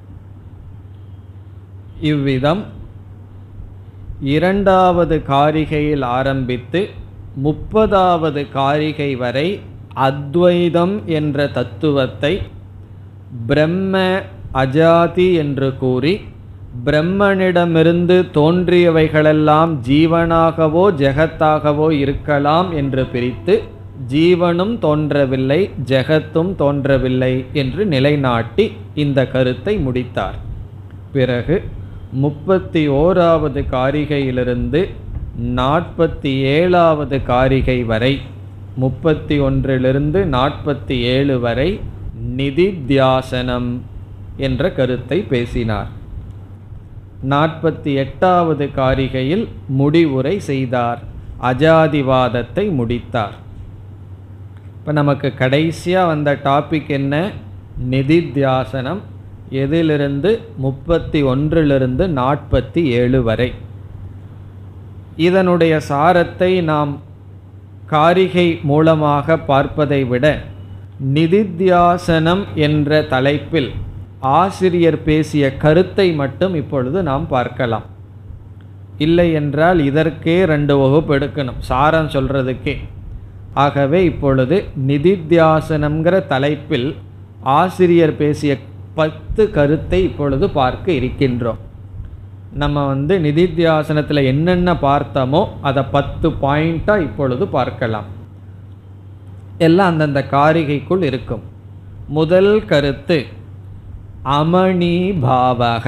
இவ்விதம் இரண்டாவது காரிகையில் ஆரம்பித்து முப்பதாவது காரிகை வரை அத்வைதம் என்ற தத்துவத்தை பிரம்ம அஜாதி என்று கூறி பிரம்மனிடமிருந்து தோன்றியவைகளெல்லாம் ஜீவனாகவோ ஜெகத்தாகவோ இருக்கலாம் என்று பிரித்து ஜீவனும் தோன்றவில்லை ஜெகத்தும் தோன்றவில்லை என்று நிலைநாட்டி இந்த கருத்தை முடித்தார் பிறகு முப்பத்தி ஓராவது காரிகையிலிருந்து நாற்பத்தி ஏழாவது காரிகை வரை முப்பத்தி ஒன்றிலிருந்து நாற்பத்தி ஏழு வரை நிதித்தியாசனம் என்ற கருத்தை பேசினார் நாற்பத்தி எட்டாவது காரிகையில் முடிவுரை செய்தார் அஜாதிவாதத்தை முடித்தார் இப்போ நமக்கு கடைசியாக வந்த டாபிக் என்ன நிதித்தியாசனம் எதிலிருந்து முப்பத்தி ஒன்றிலிருந்து நாற்பத்தி ஏழு வரை இதனுடைய சாரத்தை நாம் காரிகை மூலமாக பார்ப்பதை விட நிதித்தியாசனம் என்ற தலைப்பில் ஆசிரியர் பேசிய கருத்தை மட்டும் இப்பொழுது நாம் பார்க்கலாம் இல்லை என்றால் இதற்கே ரெண்டு வகுப்பு எடுக்கணும் சாரம் சொல்கிறதுக்கே ஆகவே இப்பொழுது நிதித்தியாசனம்ங்கிற தலைப்பில் ஆசிரியர் பேசிய பத்து கருத்தை இப்பொழுது பார்க்க இருக்கின்றோம் நம்ம வந்து நிதித்தியாசனத்தில் என்னென்ன பார்த்தோமோ அதை பத்து பாயிண்ட்டாக இப்பொழுது பார்க்கலாம் எல்லாம் அந்தந்த காரிகைக்குள் இருக்கும் முதல் கருத்து அமணி பாவக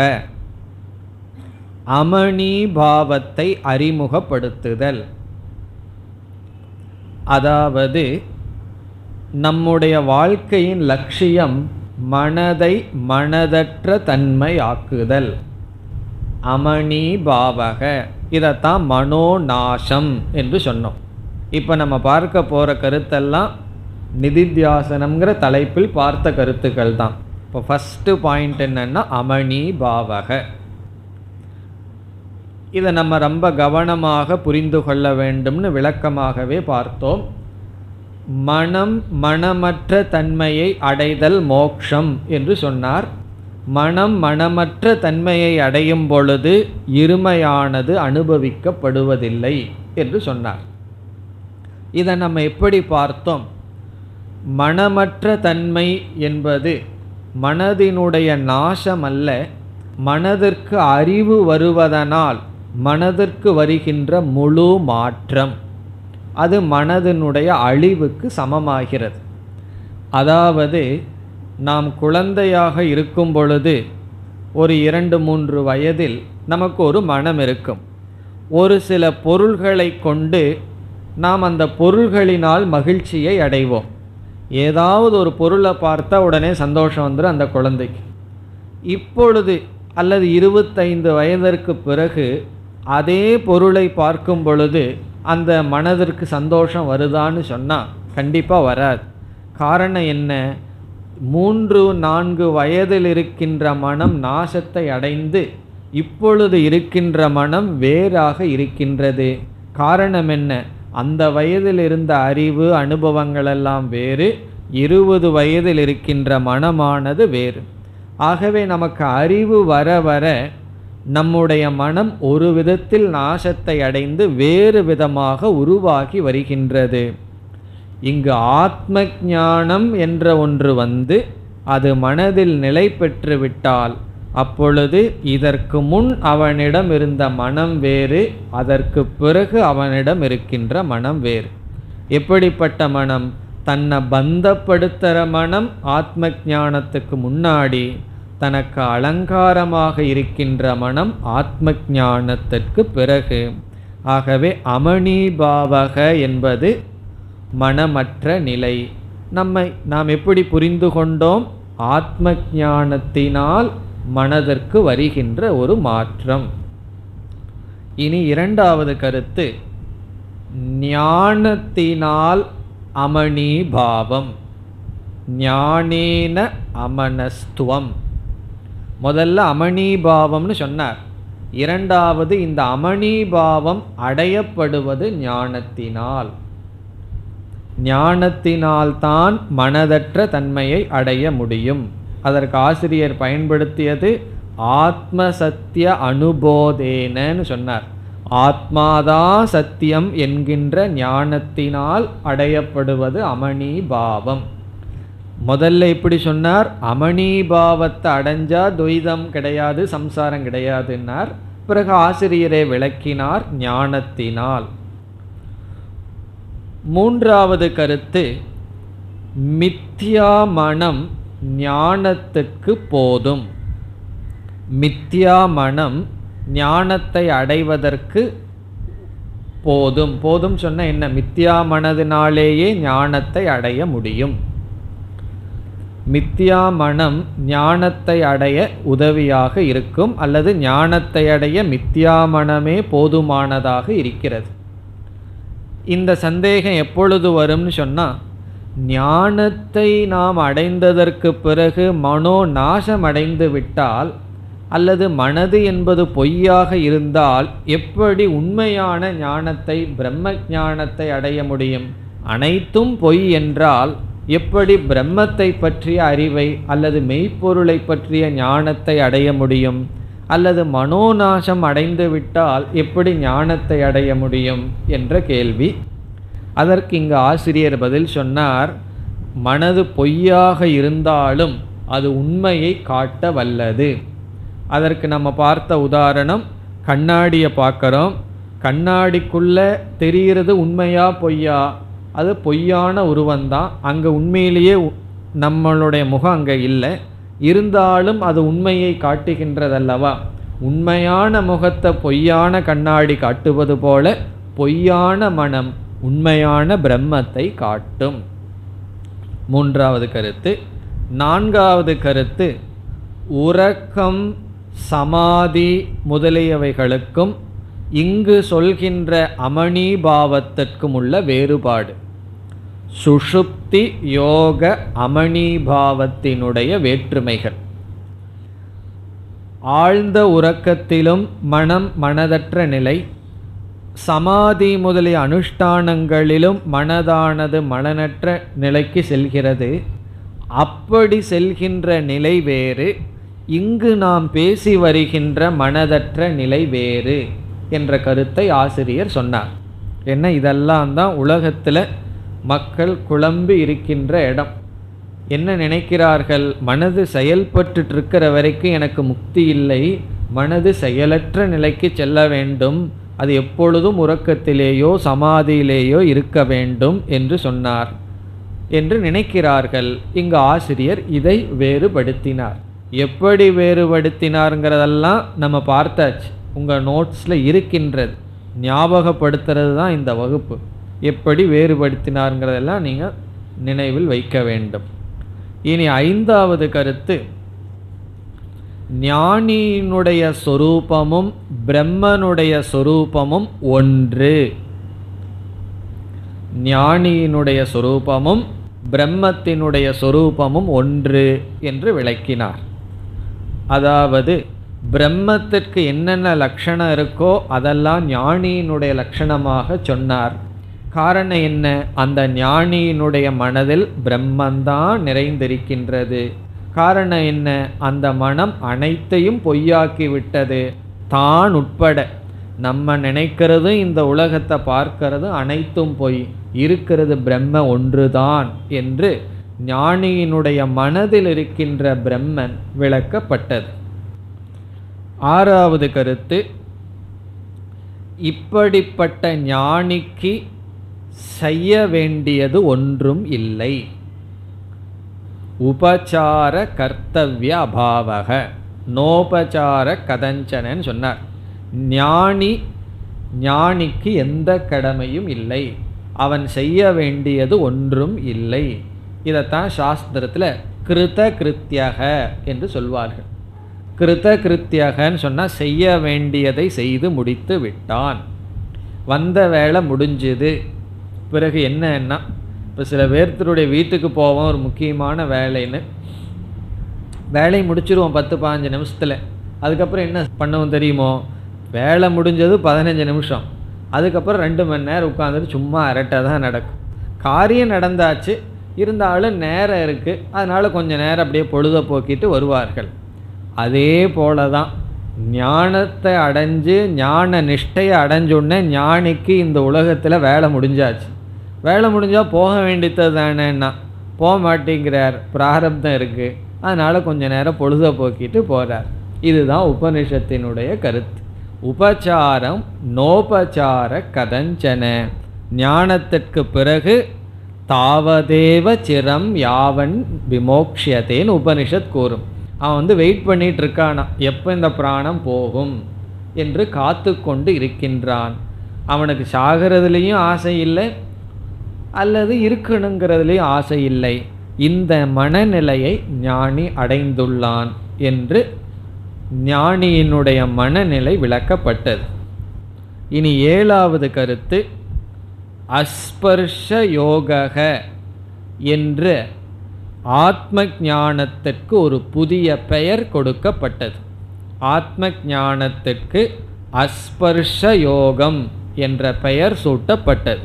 அமணி பாவத்தை அறிமுகப்படுத்துதல் அதாவது நம்முடைய வாழ்க்கையின் லட்சியம் மனதை மனதற்ற தன்மையாக்குதல் அமணி பாவக இதைத்தான் மனோநாசம் என்று சொன்னோம் இப்போ நம்ம பார்க்க போகிற கருத்தெல்லாம் நிதித்தியாசனம்ங்கிற தலைப்பில் பார்த்த கருத்துக்கள் தான் இப்போ ஃபஸ்ட்டு பாயிண்ட் என்னன்னா அமணி பாவக இதை நம்ம ரொம்ப கவனமாக புரிந்து கொள்ள வேண்டும்னு விளக்கமாகவே பார்த்தோம் மனம் மனமற்ற தன்மையை அடைதல் மோக்ஷம் என்று சொன்னார் மனம் மனமற்ற தன்மையை அடையும் பொழுது இருமையானது அனுபவிக்கப்படுவதில்லை என்று சொன்னார் இதை நம்ம எப்படி பார்த்தோம் மனமற்ற தன்மை என்பது மனதினுடைய நாசம் அல்ல மனதிற்கு அறிவு வருவதனால் மனதிற்கு வருகின்ற முழு மாற்றம் அது மனதினுடைய அழிவுக்கு சமமாகிறது அதாவது நாம் குழந்தையாக இருக்கும் பொழுது ஒரு இரண்டு மூன்று வயதில் நமக்கு ஒரு மனம் இருக்கும் ஒரு சில பொருள்களை கொண்டு நாம் அந்த பொருள்களினால் மகிழ்ச்சியை அடைவோம் ஏதாவது ஒரு பொருளை பார்த்தா உடனே சந்தோஷம் வந்துடும் அந்த குழந்தைக்கு இப்பொழுது அல்லது இருபத்தைந்து வயதிற்கு பிறகு அதே பொருளை பார்க்கும் பொழுது அந்த மனதிற்கு சந்தோஷம் வருதான்னு சொன்னால் கண்டிப்பாக வராது காரணம் என்ன மூன்று நான்கு வயதில் இருக்கின்ற மனம் நாசத்தை அடைந்து இப்பொழுது இருக்கின்ற மனம் வேறாக இருக்கின்றது காரணம் என்ன அந்த வயதில் இருந்த அறிவு அனுபவங்களெல்லாம் வேறு இருபது வயதில் இருக்கின்ற மனமானது வேறு ஆகவே நமக்கு அறிவு வர வர நம்முடைய மனம் ஒரு விதத்தில் நாசத்தை அடைந்து வேறு விதமாக உருவாகி வருகின்றது இங்கு ஆத்ம ஞானம் என்ற ஒன்று வந்து அது மனதில் நிலை பெற்று விட்டால் அப்பொழுது இதற்கு முன் அவனிடம் இருந்த மனம் வேறு அதற்கு பிறகு அவனிடம் இருக்கின்ற மனம் வேறு எப்படிப்பட்ட மனம் தன்னை பந்தப்படுத்துகிற மனம் ஆத்ம ஞானத்துக்கு முன்னாடி தனக்கு அலங்காரமாக இருக்கின்ற மனம் ஆத்ம ஞானத்திற்கு பிறகு ஆகவே அமணிபாவக என்பது மனமற்ற நிலை நம்மை நாம் எப்படி புரிந்து கொண்டோம் ஆத்ம ஞானத்தினால் மனதிற்கு வருகின்ற ஒரு மாற்றம் இனி இரண்டாவது கருத்து ஞானத்தினால் அமணிபாவம் ஞானேன அமனஸ்துவம் முதல்ல அமணிபாவம்னு சொன்னார் இரண்டாவது இந்த அமணிபாவம் அடையப்படுவது ஞானத்தினால் ஞானத்தினால்தான் மனதற்ற தன்மையை அடைய முடியும் அதற்கு ஆசிரியர் பயன்படுத்தியது ஆத்ம சத்திய அனுபோதேனன்னு சொன்னார் ஆத்மாதா சத்தியம் என்கின்ற ஞானத்தினால் அடையப்படுவது அமணிபாவம் முதல்ல இப்படி சொன்னார் அமணிபாவத்தை அடைஞ்சா துவைதம் கிடையாது சம்சாரம் கிடையாதுன்னார் பிறகு ஆசிரியரை விளக்கினார் ஞானத்தினால் மூன்றாவது கருத்து மித்யா மனம் ஞானத்துக்கு போதும் மித்யா மனம் ஞானத்தை அடைவதற்கு போதும் போதும் சொன்ன என்ன மித்யா மனதினாலேயே ஞானத்தை அடைய முடியும் மித்யா மனம் ஞானத்தை அடைய உதவியாக இருக்கும் அல்லது ஞானத்தை அடைய மித்யா மனமே போதுமானதாக இருக்கிறது இந்த சந்தேகம் எப்பொழுது வரும்னு சொன்னால் ஞானத்தை நாம் அடைந்ததற்கு பிறகு மனோ நாசம் அடைந்து விட்டால் அல்லது மனது என்பது பொய்யாக இருந்தால் எப்படி உண்மையான ஞானத்தை பிரம்ம ஞானத்தை அடைய முடியும் அனைத்தும் பொய் என்றால் எப்படி பிரம்மத்தை பற்றிய அறிவை அல்லது மெய்ப்பொருளை பற்றிய ஞானத்தை அடைய முடியும் அல்லது மனோநாசம் அடைந்து விட்டால் எப்படி ஞானத்தை அடைய முடியும் என்ற கேள்வி அதற்கு இங்கு ஆசிரியர் பதில் சொன்னார் மனது பொய்யாக இருந்தாலும் அது உண்மையை காட்ட வல்லது அதற்கு நம்ம பார்த்த உதாரணம் கண்ணாடியை பார்க்குறோம் கண்ணாடிக்குள்ளே தெரிகிறது உண்மையா பொய்யா அது பொய்யான உருவந்தான் அங்கே உண்மையிலேயே உ- நம்மளுடைய முகம் அங்கே இல்லை இருந்தாலும் அது உண்மையை காட்டுகின்றதல்லவா உண்மையான முகத்தை பொய்யான கண்ணாடி காட்டுவது போல பொய்யான மனம் உண்மையான பிரம்மத்தை காட்டும் மூன்றாவது கருத்து நான்காவது கருத்து உறக்கம் சமாதி முதலியவைகளுக்கும் இங்கு சொல்கின்ற அமணிபாவத்திற்கும் உள்ள வேறுபாடு சுஷுப்தி சுளுப்தி யோக அமணிபாவத்தினுடைய வேற்றுமைகள் ஆழ்ந்த உறக்கத்திலும் மனம் மனதற்ற நிலை சமாதி முதலிய அனுஷ்டானங்களிலும் மனதானது மனநற்ற நிலைக்கு செல்கிறது அப்படி செல்கின்ற நிலை வேறு இங்கு நாம் பேசி வருகின்ற மனதற்ற நிலை வேறு என்ற கருத்தை ஆசிரியர் சொன்னார் என்ன இதெல்லாம் தான் உலகத்தில் மக்கள் குழம்பி இருக்கின்ற இடம் என்ன நினைக்கிறார்கள் மனது செயல்பட்டு இருக்கிற வரைக்கும் எனக்கு முக்தி இல்லை மனது செயலற்ற நிலைக்கு செல்ல வேண்டும் அது எப்பொழுதும் உறக்கத்திலேயோ சமாதியிலேயோ இருக்க வேண்டும் என்று சொன்னார் என்று நினைக்கிறார்கள் இங்கு ஆசிரியர் இதை வேறுபடுத்தினார் எப்படி வேறுபடுத்தினாருங்கிறதெல்லாம் நம்ம பார்த்தாச்சு உங்கள் நோட்ஸில் இருக்கின்றது ஞாபகப்படுத்துறது தான் இந்த வகுப்பு எப்படி வேறுபடுத்தினாருங்கிறதெல்லாம் நீங்கள் நினைவில் வைக்க வேண்டும் இனி ஐந்தாவது கருத்து ஞானியினுடைய சொரூபமும் பிரம்மனுடைய சொரூபமும் ஒன்று ஞானியினுடைய சொரூபமும் பிரம்மத்தினுடைய சொரூபமும் ஒன்று என்று விளக்கினார் அதாவது பிரம்மத்திற்கு என்னென்ன லட்சணம் இருக்கோ அதெல்லாம் ஞானியினுடைய லட்சணமாக சொன்னார் காரணம் என்ன அந்த ஞானியினுடைய மனதில் பிரம்மந்தான் நிறைந்திருக்கின்றது காரணம் என்ன அந்த மனம் அனைத்தையும் பொய்யாக்கி விட்டது தான் உட்பட நம்ம நினைக்கிறதும் இந்த உலகத்தை பார்க்கறதும் அனைத்தும் பொய் இருக்கிறது பிரம்ம ஒன்றுதான் என்று ஞானியினுடைய மனதில் இருக்கின்ற பிரம்மன் விளக்கப்பட்டது ஆறாவது கருத்து இப்படிப்பட்ட ஞானிக்கு செய்ய வேண்டியது ஒன்றும் இல்லை உபசார கர்த்தவிய அபாவக நோபசார கதஞ்சனன்னு சொன்னார் ஞானி ஞானிக்கு எந்த கடமையும் இல்லை அவன் செய்ய வேண்டியது ஒன்றும் இல்லை இதைத்தான் சாஸ்திரத்தில் கிருத கிருத்தியக என்று சொல்வார்கள் கிருத கிருத்தியகன்னு சொன்னால் செய்ய வேண்டியதை செய்து முடித்து விட்டான் வந்த வேலை முடிஞ்சுது பிறகு என்னன்னா இப்போ சில பேர்த்தருடைய வீட்டுக்கு போவோம் ஒரு முக்கியமான வேலைன்னு வேலையை முடிச்சிருவோம் பத்து பதினஞ்சு நிமிஷத்தில் அதுக்கப்புறம் என்ன பண்ணுவோம் தெரியுமோ வேலை முடிஞ்சது பதினஞ்சு நிமிஷம் அதுக்கப்புறம் ரெண்டு மணி நேரம் உட்காந்துட்டு சும்மா அரட்டை தான் நடக்கும் காரியம் நடந்தாச்சு இருந்தாலும் நேரம் இருக்குது அதனால் கொஞ்சம் நேரம் அப்படியே பொழுத போக்கிட்டு வருவார்கள் அதே போல தான் ஞானத்தை அடைஞ்சு ஞான நிஷ்டையை அடைஞ்சோடனே ஞானிக்கு இந்த உலகத்தில் வேலை முடிஞ்சாச்சு வேலை முடிஞ்சால் போக வேண்டியது தானேன்னா போக மாட்டேங்கிறார் பிராரப்தம் இருக்குது அதனால் கொஞ்ச நேரம் பொழுத போக்கிட்டு போகிறார் இதுதான் உபனிஷத்தினுடைய கருத்து உபச்சாரம் நோபச்சார கதஞ்சன ஞானத்திற்கு பிறகு தாவதேவ சிரம் யாவன் விமோக்ஷியத்தேன்னு உபனிஷத் கூறும் அவன் வந்து வெயிட் பண்ணிட்டு இருக்கானா எப்போ இந்த பிராணம் போகும் என்று காத்து கொண்டு இருக்கின்றான் அவனுக்கு சாகிறதுலேயும் ஆசை இல்லை அல்லது இருக்கணுங்கிறதுலேயும் ஆசை இல்லை இந்த மனநிலையை ஞானி அடைந்துள்ளான் என்று ஞானியினுடைய மனநிலை விளக்கப்பட்டது இனி ஏழாவது கருத்து அஸ்பர்ஷ யோகக என்று ஆத்ம ஞானத்திற்கு ஒரு புதிய பெயர் கொடுக்கப்பட்டது ஆத்ம ஞானத்திற்கு அஸ்பர்ஷ யோகம் என்ற பெயர் சூட்டப்பட்டது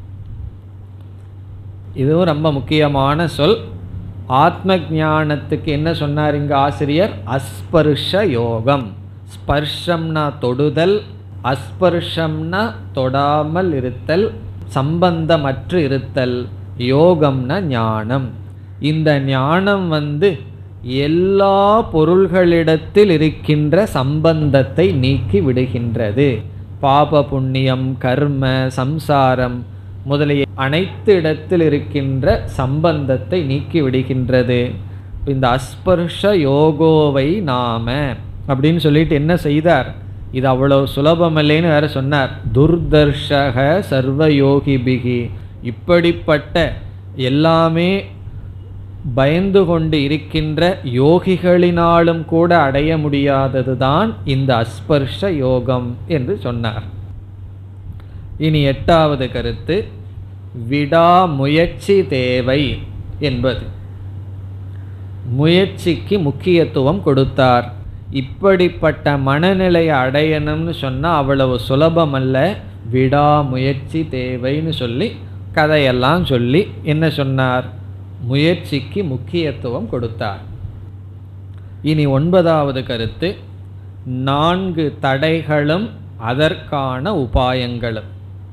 இதுவும் ரொம்ப முக்கியமான சொல் ஆத்ம ஞானத்துக்கு என்ன சொன்னார் இங்க ஆசிரியர் அஸ்பர்ஷ யோகம் ஸ்பர்ஷம்னா தொடுதல் அஸ்பர்ஷம்னா தொடாமல் இருத்தல் சம்பந்தமற்று இருத்தல் யோகம்னா ஞானம் இந்த ஞானம் வந்து எல்லா பொருள்களிடத்தில் இருக்கின்ற சம்பந்தத்தை நீக்கி விடுகின்றது பாப புண்ணியம் கர்ம சம்சாரம் முதலிய அனைத்து இடத்தில் இருக்கின்ற சம்பந்தத்தை நீக்கி விடுகின்றது இந்த அஸ்பர்ஷ யோகோவை நாம அப்படின்னு சொல்லிட்டு என்ன செய்தார் இது அவ்வளோ சுலபமில்லைன்னு வேற சொன்னார் துர்தர்ஷக சர்வயோகிபிகி இப்படிப்பட்ட எல்லாமே பயந்து கொண்டு இருக்கின்ற யோகிகளினாலும் கூட அடைய முடியாததுதான் இந்த அஸ்பர்ஷ யோகம் என்று சொன்னார் இனி எட்டாவது கருத்து விடாமுயற்சி தேவை என்பது முயற்சிக்கு முக்கியத்துவம் கொடுத்தார் இப்படிப்பட்ட மனநிலையை அடையணும்னு சொன்னால் அவ்வளவு சுலபம் அல்ல விடாமுயற்சி தேவைன்னு சொல்லி கதையெல்லாம் சொல்லி என்ன சொன்னார் முயற்சிக்கு முக்கியத்துவம் கொடுத்தார் இனி ஒன்பதாவது கருத்து நான்கு தடைகளும் அதற்கான உபாயங்களும்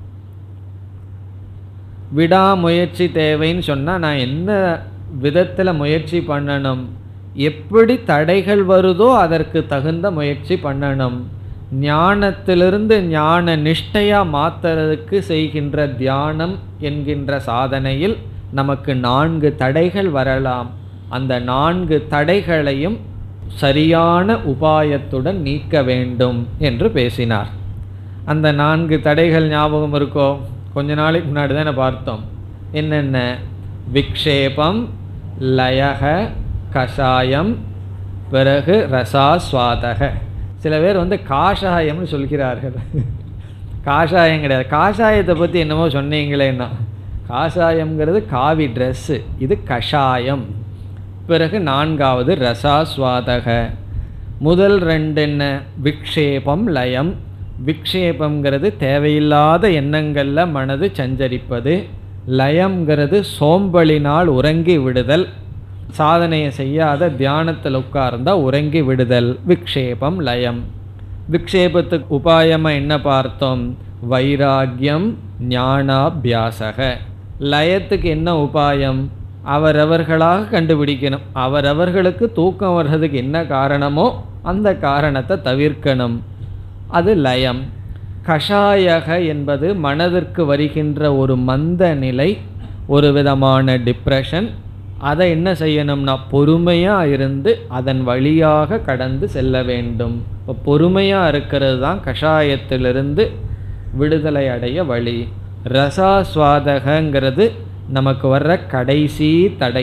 விடாமுயற்சி தேவைன்னு சொன்னால் நான் என்ன விதத்தில் முயற்சி பண்ணணும் எப்படி தடைகள் வருதோ அதற்கு தகுந்த முயற்சி பண்ணணும் ஞானத்திலிருந்து ஞான நிஷ்டையாக மாற்றுறதுக்கு செய்கின்ற தியானம் என்கின்ற சாதனையில் நமக்கு நான்கு தடைகள் வரலாம் அந்த நான்கு தடைகளையும் சரியான உபாயத்துடன் நீக்க வேண்டும் என்று பேசினார் அந்த நான்கு தடைகள் ஞாபகம் இருக்கோ கொஞ்ச நாளைக்கு முன்னாடி தானே பார்த்தோம் என்னென்ன விக்ஷேபம் லயக கஷாயம் பிறகு ரசாஸ்வாதக சில பேர் வந்து காஷாயம்னு சொல்கிறார்கள் காஷாயம் கிடையாது காஷாயத்தை பற்றி என்னமோ சொன்னீங்களேன்னா காஷாயம்ங்கிறது காவி ட்ரெஸ்ஸு இது கஷாயம் பிறகு நான்காவது ரசாஸ்வாதக முதல் ரெண்டு என்ன விக்ஷேபம் லயம் விக்ஷேபங்கிறது தேவையில்லாத எண்ணங்களில் மனது சஞ்சரிப்பது லயம்ங்கிறது சோம்பலினால் உறங்கி விடுதல் சாதனையை செய்யாத தியானத்தில் உட்கார்ந்தா உறங்கி விடுதல் விக்ஷேபம் லயம் விக்ஷேபத்துக்கு உபாயமாக என்ன பார்த்தோம் வைராக்கியம் ஞானாபியாசக லயத்துக்கு என்ன உபாயம் அவரவர்களாக கண்டுபிடிக்கணும் அவரவர்களுக்கு தூக்கம் வர்றதுக்கு என்ன காரணமோ அந்த காரணத்தை தவிர்க்கணும் அது லயம் கஷாயக என்பது மனதிற்கு வருகின்ற ஒரு மந்த நிலை ஒரு விதமான டிப்ரெஷன் அதை என்ன செய்யணும்னா பொறுமையாக இருந்து அதன் வழியாக கடந்து செல்ல வேண்டும் இப்போ பொறுமையாக இருக்கிறது தான் கஷாயத்திலிருந்து விடுதலை அடைய வழி ரசாஸ்வாதகங்கிறது நமக்கு வர்ற கடைசி தடை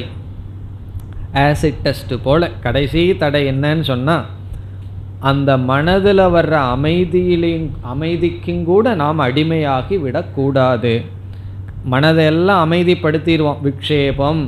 ஆசிட் டெஸ்ட் போல் கடைசி தடை என்னன்னு சொன்னால் அந்த மனதில் வர்ற அமைதியிலையும் அமைதிக்கும் கூட நாம் அடிமையாகி விடக்கூடாது மனதையெல்லாம் அமைதிப்படுத்திடுவோம் விக்ஷேபம்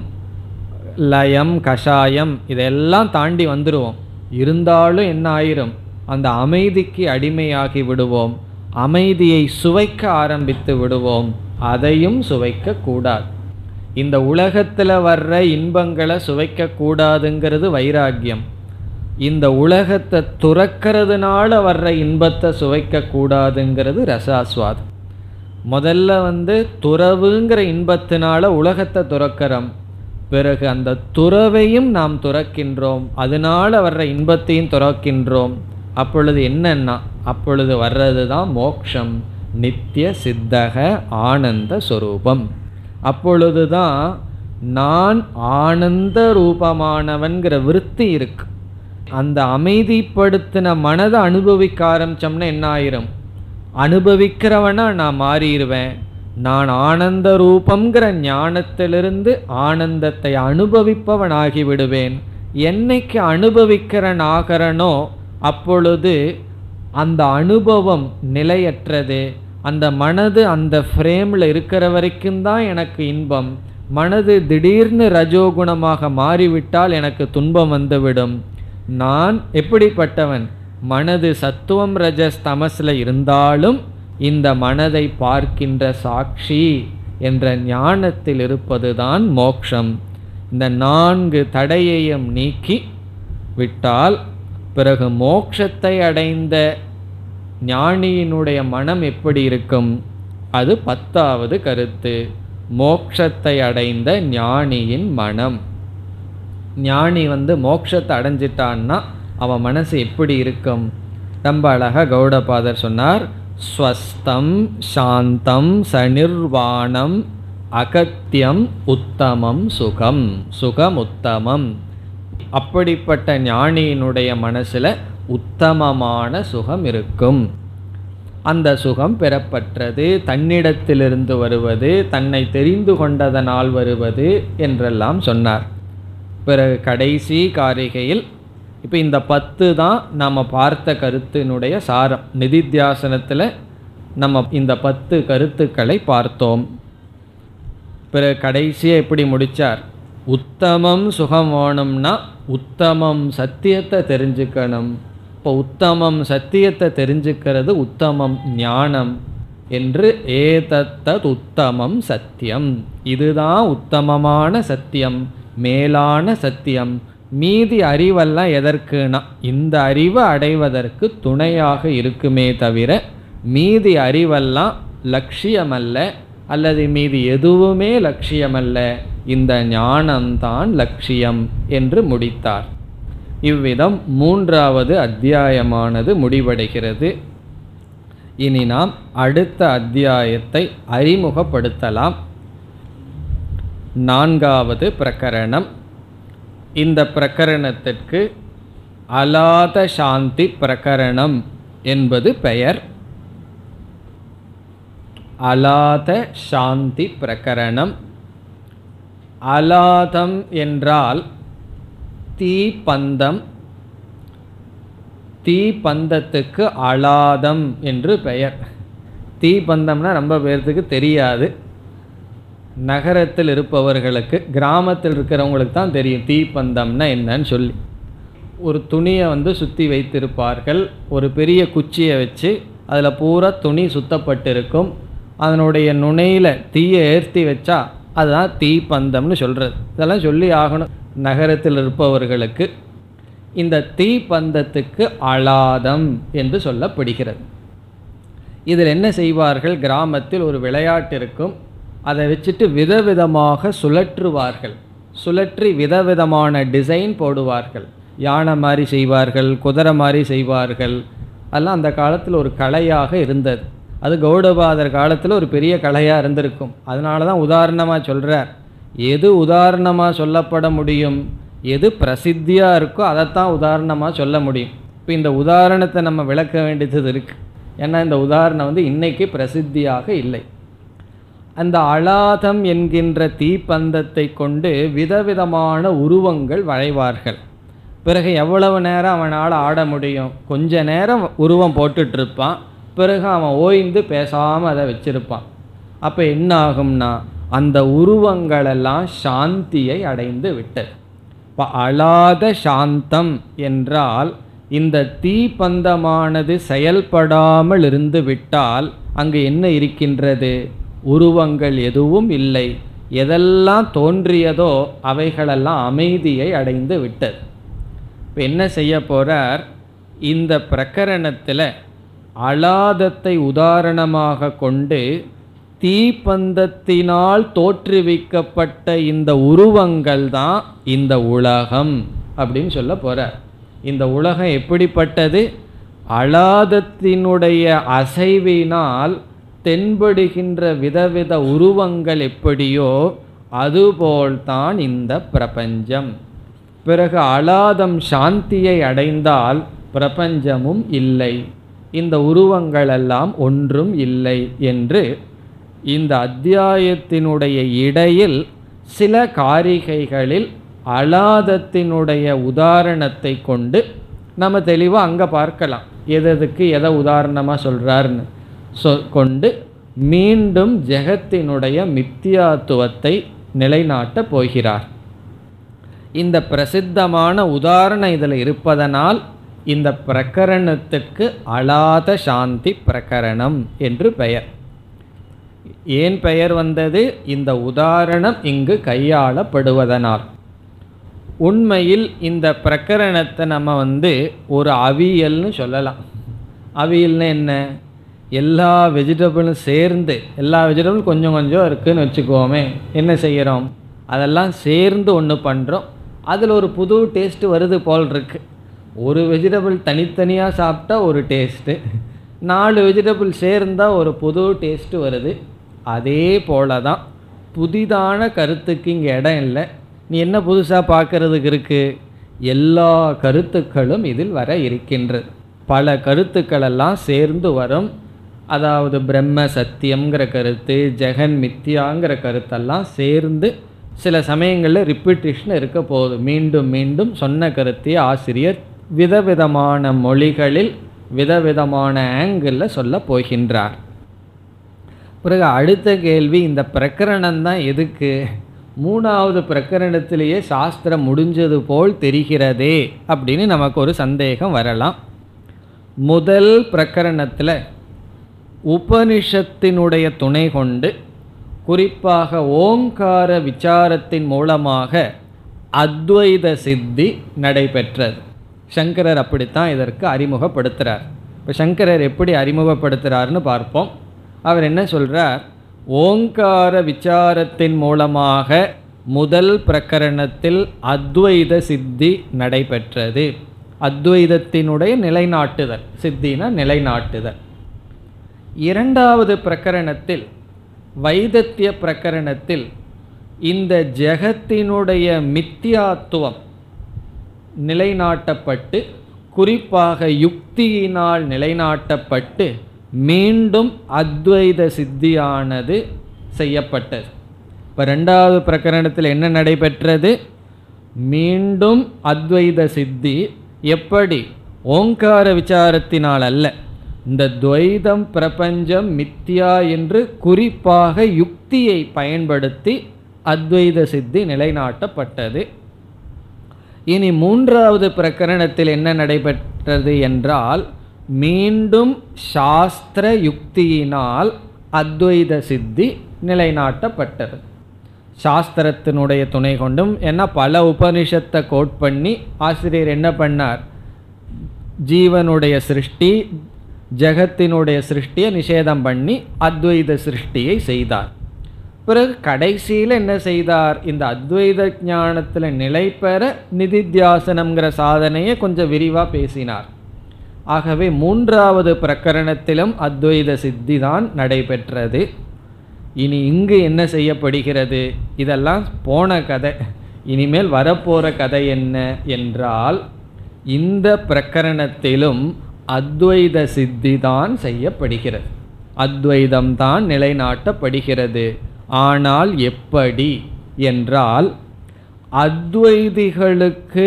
லயம் கஷாயம் இதெல்லாம் தாண்டி வந்துடுவோம் இருந்தாலும் என்ன ஆயிரும் அந்த அமைதிக்கு அடிமையாகி விடுவோம் அமைதியை சுவைக்க ஆரம்பித்து விடுவோம் அதையும் சுவைக்க கூடாது இந்த உலகத்தில் வர்ற இன்பங்களை சுவைக்க கூடாதுங்கிறது வைராக்கியம் இந்த உலகத்தை துறக்கிறதுனால வர்ற இன்பத்தை சுவைக்க கூடாதுங்கிறது ரசாஸ்வாதம் முதல்ல வந்து துறவுங்கிற இன்பத்தினால உலகத்தை துறக்கிறோம் பிறகு அந்த துறவையும் நாம் துறக்கின்றோம் அதனால வர்ற இன்பத்தையும் துறக்கின்றோம் அப்பொழுது என்னன்னா அப்பொழுது வர்றது தான் மோக்ஷம் நித்திய சித்தக ஆனந்த சொரூபம் அப்பொழுது தான் நான் ஆனந்த ரூபமானவன்கிற விருத்தி இருக்கு அந்த அமைதிப்படுத்தின மனதை அனுபவிக்க ஆரம்பிச்சோம்னா என்ன ஆயிரும் அனுபவிக்கிறவனா நான் மாறிடுவேன் நான் ஆனந்த ரூபங்கிற ஞானத்திலிருந்து ஆனந்தத்தை அனுபவிப்பவன் ஆகிவிடுவேன் என்னைக்கு அனுபவிக்கிறன் ஆகிறனோ அப்பொழுது அந்த அனுபவம் நிலையற்றது அந்த மனது அந்த ஃப்ரேமில் இருக்கிற வரைக்கும் தான் எனக்கு இன்பம் மனது திடீர்னு ரஜோகுணமாக மாறிவிட்டால் எனக்கு துன்பம் வந்துவிடும் நான் எப்படிப்பட்டவன் மனது சத்துவம் ரஜஸ் தமஸில் இருந்தாலும் இந்த மனதை பார்க்கின்ற சாட்சி என்ற ஞானத்தில் இருப்பதுதான் மோக்ஷம் இந்த நான்கு தடையையும் நீக்கி விட்டால் பிறகு மோக்ஷத்தை அடைந்த ஞானியினுடைய மனம் எப்படி இருக்கும் அது பத்தாவது கருத்து மோக்ஷத்தை அடைந்த ஞானியின் மனம் ஞானி வந்து மோட்சத்தை அடைஞ்சிட்டான்னா அவன் மனசு எப்படி இருக்கும் ரொம்ப அழகாக கௌடபாதர் சொன்னார் ஸ்வஸ்தம் சாந்தம் சநிர்வாணம் அகத்தியம் உத்தமம் சுகம் சுகம் உத்தமம் அப்படிப்பட்ட ஞானியினுடைய மனசில் உத்தமமான சுகம் இருக்கும் அந்த சுகம் பெறப்பட்டது தன்னிடத்திலிருந்து வருவது தன்னை தெரிந்து கொண்டதனால் வருவது என்றெல்லாம் சொன்னார் பிறகு கடைசி காரிகையில் இப்போ இந்த பத்து தான் நம்ம பார்த்த கருத்தினுடைய சாரம் நிதித்தியாசனத்தில் நம்ம இந்த பத்து கருத்துக்களை பார்த்தோம் பிற கடைசியாக எப்படி முடித்தார் உத்தமம் சுகம் வேணும்னா உத்தமம் சத்தியத்தை தெரிஞ்சுக்கணும் இப்போ உத்தமம் சத்தியத்தை தெரிஞ்சுக்கிறது உத்தமம் ஞானம் என்று ஏதத்தத் உத்தமம் சத்தியம் இதுதான் உத்தமமான சத்தியம் மேலான சத்தியம் மீதி அறிவெல்லாம் எதற்குனா இந்த அறிவை அடைவதற்கு துணையாக இருக்குமே தவிர மீதி அறிவெல்லாம் லட்சியமல்ல அல்லது மீதி எதுவுமே லட்சியமல்ல இந்த ஞானம்தான் லட்சியம் என்று முடித்தார் இவ்விதம் மூன்றாவது அத்தியாயமானது முடிவடைகிறது இனி நாம் அடுத்த அத்தியாயத்தை அறிமுகப்படுத்தலாம் நான்காவது பிரகரணம் இந்த பிரகரணத்திற்கு அலாத சாந்தி பிரகரணம் என்பது பெயர் அலாத சாந்தி பிரகரணம் அலாதம் என்றால் தீப்பந்தம் தீப்பந்தத்துக்கு அலாதம் என்று பெயர் தீப்பந்தம்னா ரொம்ப பேர்த்துக்கு தெரியாது நகரத்தில் இருப்பவர்களுக்கு கிராமத்தில் இருக்கிறவங்களுக்கு தான் தெரியும் தீப்பந்தம்னா என்னன்னு சொல்லி ஒரு துணியை வந்து சுற்றி வைத்திருப்பார்கள் ஒரு பெரிய குச்சியை வச்சு அதில் பூரா துணி சுத்தப்பட்டிருக்கும் அதனுடைய நுனையில் தீயை ஏற்றி வச்சா அதுதான் தீப்பந்தம்னு சொல்கிறது இதெல்லாம் சொல்லி ஆகணும் நகரத்தில் இருப்பவர்களுக்கு இந்த தீப்பந்தத்துக்கு அலாதம் என்று சொல்லப்படுகிறது இதில் என்ன செய்வார்கள் கிராமத்தில் ஒரு விளையாட்டு இருக்கும் அதை வச்சுட்டு விதவிதமாக சுழற்றுவார்கள் சுழற்றி விதவிதமான டிசைன் போடுவார்கள் யானை மாதிரி செய்வார்கள் குதிரை மாதிரி செய்வார்கள் அதெல்லாம் அந்த காலத்தில் ஒரு கலையாக இருந்தது அது கௌடபாதர் காலத்தில் ஒரு பெரிய கலையாக இருந்திருக்கும் அதனால தான் உதாரணமாக சொல்கிறார் எது உதாரணமாக சொல்லப்பட முடியும் எது பிரசித்தியாக இருக்கோ அதைத்தான் உதாரணமாக சொல்ல முடியும் இப்போ இந்த உதாரணத்தை நம்ம விளக்க வேண்டியது இருக்குது ஏன்னா இந்த உதாரணம் வந்து இன்னைக்கு பிரசித்தியாக இல்லை அந்த அலாதம் என்கின்ற தீப்பந்தத்தை கொண்டு விதவிதமான உருவங்கள் வரைவார்கள் பிறகு எவ்வளவு நேரம் அவனால் ஆட முடியும் கொஞ்ச நேரம் உருவம் போட்டுட்டு இருப்பான் பிறகு அவன் ஓய்ந்து பேசாமல் அதை வச்சிருப்பான் அப்போ என்ன ஆகும்னா அந்த உருவங்களெல்லாம் சாந்தியை அடைந்து விட்டது இப்போ அலாத சாந்தம் என்றால் இந்த தீப்பந்தமானது செயல்படாமல் இருந்து விட்டால் அங்கு என்ன இருக்கின்றது உருவங்கள் எதுவும் இல்லை எதெல்லாம் தோன்றியதோ அவைகளெல்லாம் அமைதியை அடைந்து விட்டது இப்போ என்ன செய்ய போகிறார் இந்த பிரகரணத்தில் அலாதத்தை உதாரணமாக கொண்டு தீப்பந்தத்தினால் தோற்றுவிக்கப்பட்ட இந்த உருவங்கள் தான் இந்த உலகம் அப்படின்னு சொல்ல போகிறார் இந்த உலகம் எப்படிப்பட்டது அலாதத்தினுடைய அசைவினால் தென்படுகின்ற விதவித உருவங்கள் எப்படியோ அதுபோல்தான் இந்த பிரபஞ்சம் பிறகு அலாதம் சாந்தியை அடைந்தால் பிரபஞ்சமும் இல்லை இந்த உருவங்களெல்லாம் ஒன்றும் இல்லை என்று இந்த அத்தியாயத்தினுடைய இடையில் சில காரிகைகளில் அலாதத்தினுடைய உதாரணத்தை கொண்டு நம்ம தெளிவாக அங்கே பார்க்கலாம் எதற்கு எதை உதாரணமாக சொல்கிறாருன்னு சொ கொண்டு மீண்டும் ஜெகத்தினுடைய மித்தியாத்துவத்தை நிலைநாட்டப் போகிறார் இந்த பிரசித்தமான உதாரணம் இதில் இருப்பதனால் இந்த பிரகரணத்துக்கு அலாத சாந்தி பிரகரணம் என்று பெயர் ஏன் பெயர் வந்தது இந்த உதாரணம் இங்கு கையாளப்படுவதனால் உண்மையில் இந்த பிரகரணத்தை நம்ம வந்து ஒரு அவியல்னு சொல்லலாம் அவியல்னு என்ன எல்லா வெஜிடபிளும் சேர்ந்து எல்லா வெஜிடபிளும் கொஞ்சம் கொஞ்சம் இருக்குதுன்னு வச்சுக்கோமே என்ன செய்கிறோம் அதெல்லாம் சேர்ந்து ஒன்று பண்ணுறோம் அதில் ஒரு புது டேஸ்ட்டு வருது போல் இருக்கு ஒரு வெஜிடபிள் தனித்தனியாக சாப்பிட்டா ஒரு டேஸ்ட்டு நாலு வெஜிடபிள் சேர்ந்தால் ஒரு புது டேஸ்ட்டு வருது அதே போல தான் புதிதான கருத்துக்கு இங்கே இடம் இல்லை நீ என்ன புதுசாக பார்க்கறதுக்கு இருக்குது எல்லா கருத்துக்களும் இதில் வர இருக்கின்றது பல கருத்துக்களெல்லாம் சேர்ந்து வரும் அதாவது பிரம்ம சத்தியம்ங்கிற கருத்து ஜெகன் மித்யாங்கிற கருத்தெல்லாம் சேர்ந்து சில சமயங்களில் ரிப்பீட்டேஷன் இருக்க போகுது மீண்டும் மீண்டும் சொன்ன கருத்தை ஆசிரியர் விதவிதமான மொழிகளில் விதவிதமான ஆங்கிளில் சொல்ல போகின்றார் பிறகு அடுத்த கேள்வி இந்த பிரகரணம் தான் எதுக்கு மூணாவது பிரகரணத்திலேயே சாஸ்திரம் முடிஞ்சது போல் தெரிகிறதே அப்படின்னு நமக்கு ஒரு சந்தேகம் வரலாம் முதல் பிரகரணத்தில் உபனிஷத்தினுடைய துணை கொண்டு குறிப்பாக ஓங்கார விசாரத்தின் மூலமாக அத்வைத சித்தி நடைபெற்றது சங்கரர் அப்படித்தான் இதற்கு அறிமுகப்படுத்துகிறார் இப்போ சங்கரர் எப்படி அறிமுகப்படுத்துகிறார்னு பார்ப்போம் அவர் என்ன சொல்கிறார் ஓங்கார விசாரத்தின் மூலமாக முதல் பிரகரணத்தில் அத்வைத சித்தி நடைபெற்றது அத்வைதத்தினுடைய நிலைநாட்டுதல் சித்தினா நிலைநாட்டுதல் இரண்டாவது பிரகரணத்தில் வைதத்திய பிரகரணத்தில் இந்த ஜெகத்தினுடைய மித்தியாத்துவம் நிலைநாட்டப்பட்டு குறிப்பாக யுக்தியினால் நிலைநாட்டப்பட்டு மீண்டும் அத்வைத சித்தியானது செய்யப்பட்டது இப்போ ரெண்டாவது பிரகரணத்தில் என்ன நடைபெற்றது மீண்டும் அத்வைத சித்தி எப்படி ஓங்கார விசாரத்தினால் அல்ல இந்த துவைதம் பிரபஞ்சம் மித்யா என்று குறிப்பாக யுக்தியை பயன்படுத்தி அத்வைத சித்தி நிலைநாட்டப்பட்டது இனி மூன்றாவது பிரகரணத்தில் என்ன நடைபெற்றது என்றால் மீண்டும் சாஸ்திர யுக்தியினால் அத்வைத சித்தி நிலைநாட்டப்பட்டது சாஸ்திரத்தினுடைய துணை கொண்டும் ஏன்னா பல உபனிஷத்தை கோட் பண்ணி ஆசிரியர் என்ன பண்ணார் ஜீவனுடைய சிருஷ்டி ஜெகத்தினுடைய சிருஷ்டியை நிஷேதம் பண்ணி அத்வைத சிருஷ்டியை செய்தார் பிறகு கடைசியில் என்ன செய்தார் இந்த அத்வைத ஞானத்தில் நிலை பெற நிதித்தியாசனம்ங்கிற சாதனையை கொஞ்சம் விரிவாக பேசினார் ஆகவே மூன்றாவது பிரகரணத்திலும் அத்வைத சித்தி தான் நடைபெற்றது இனி இங்கு என்ன செய்யப்படுகிறது இதெல்லாம் போன கதை இனிமேல் வரப்போகிற கதை என்ன என்றால் இந்த பிரகரணத்திலும் அத்வைத சித்தி தான் செய்யப்படுகிறது அத்வைதம் தான் நிலைநாட்டப்படுகிறது ஆனால் எப்படி என்றால் அத்வைதிகளுக்கு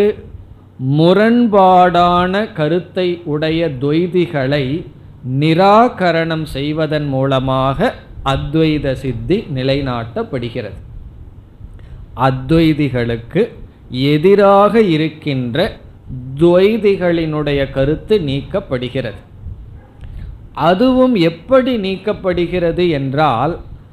முரண்பாடான கருத்தை உடைய துவைதிகளை நிராகரணம் செய்வதன் மூலமாக அத்வைத சித்தி நிலைநாட்டப்படுகிறது அத்வைதிகளுக்கு எதிராக இருக்கின்ற துவைதிகளினுடைய கருத்து நீக்கப்படுகிறது அதுவும் எப்படி நீக்கப்படுகிறது என்றால்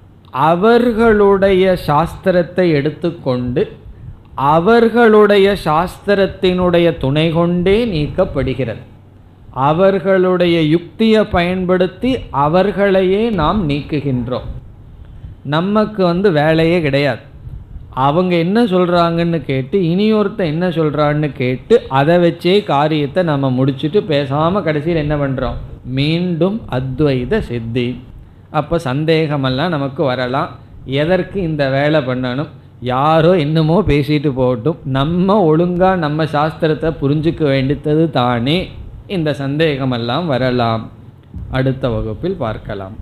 அவர்களுடைய சாஸ்திரத்தை எடுத்துக்கொண்டு அவர்களுடைய சாஸ்திரத்தினுடைய துணை கொண்டே நீக்கப்படுகிறது அவர்களுடைய யுக்தியை பயன்படுத்தி அவர்களையே நாம் நீக்குகின்றோம் நமக்கு வந்து வேலையே கிடையாது அவங்க என்ன சொல்கிறாங்கன்னு கேட்டு இனியொருத்தன் என்ன சொல்கிறான்னு கேட்டு அதை வச்சே காரியத்தை நம்ம முடிச்சுட்டு பேசாமல் கடைசியில் என்ன பண்ணுறோம் மீண்டும் அத்வைத சித்தி அப்போ சந்தேகமெல்லாம் நமக்கு வரலாம் எதற்கு இந்த வேலை பண்ணணும் யாரோ என்னமோ பேசிட்டு போகட்டும் நம்ம ஒழுங்காக நம்ம சாஸ்திரத்தை புரிஞ்சுக்க வேண்டியது தானே இந்த சந்தேகமெல்லாம் வரலாம் அடுத்த வகுப்பில் பார்க்கலாம்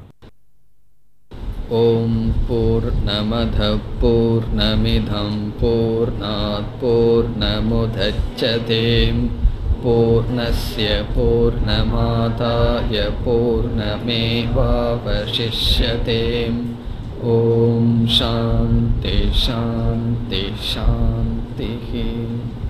ॐ पूर्णमधः पूर्णमिधं पूर्णात् पूर्णमुदच्छते पूर्णस्य पूर्णमादाय पूर्णमेवावशिष्यते ॐ शान्ति शान्ति शान्तिः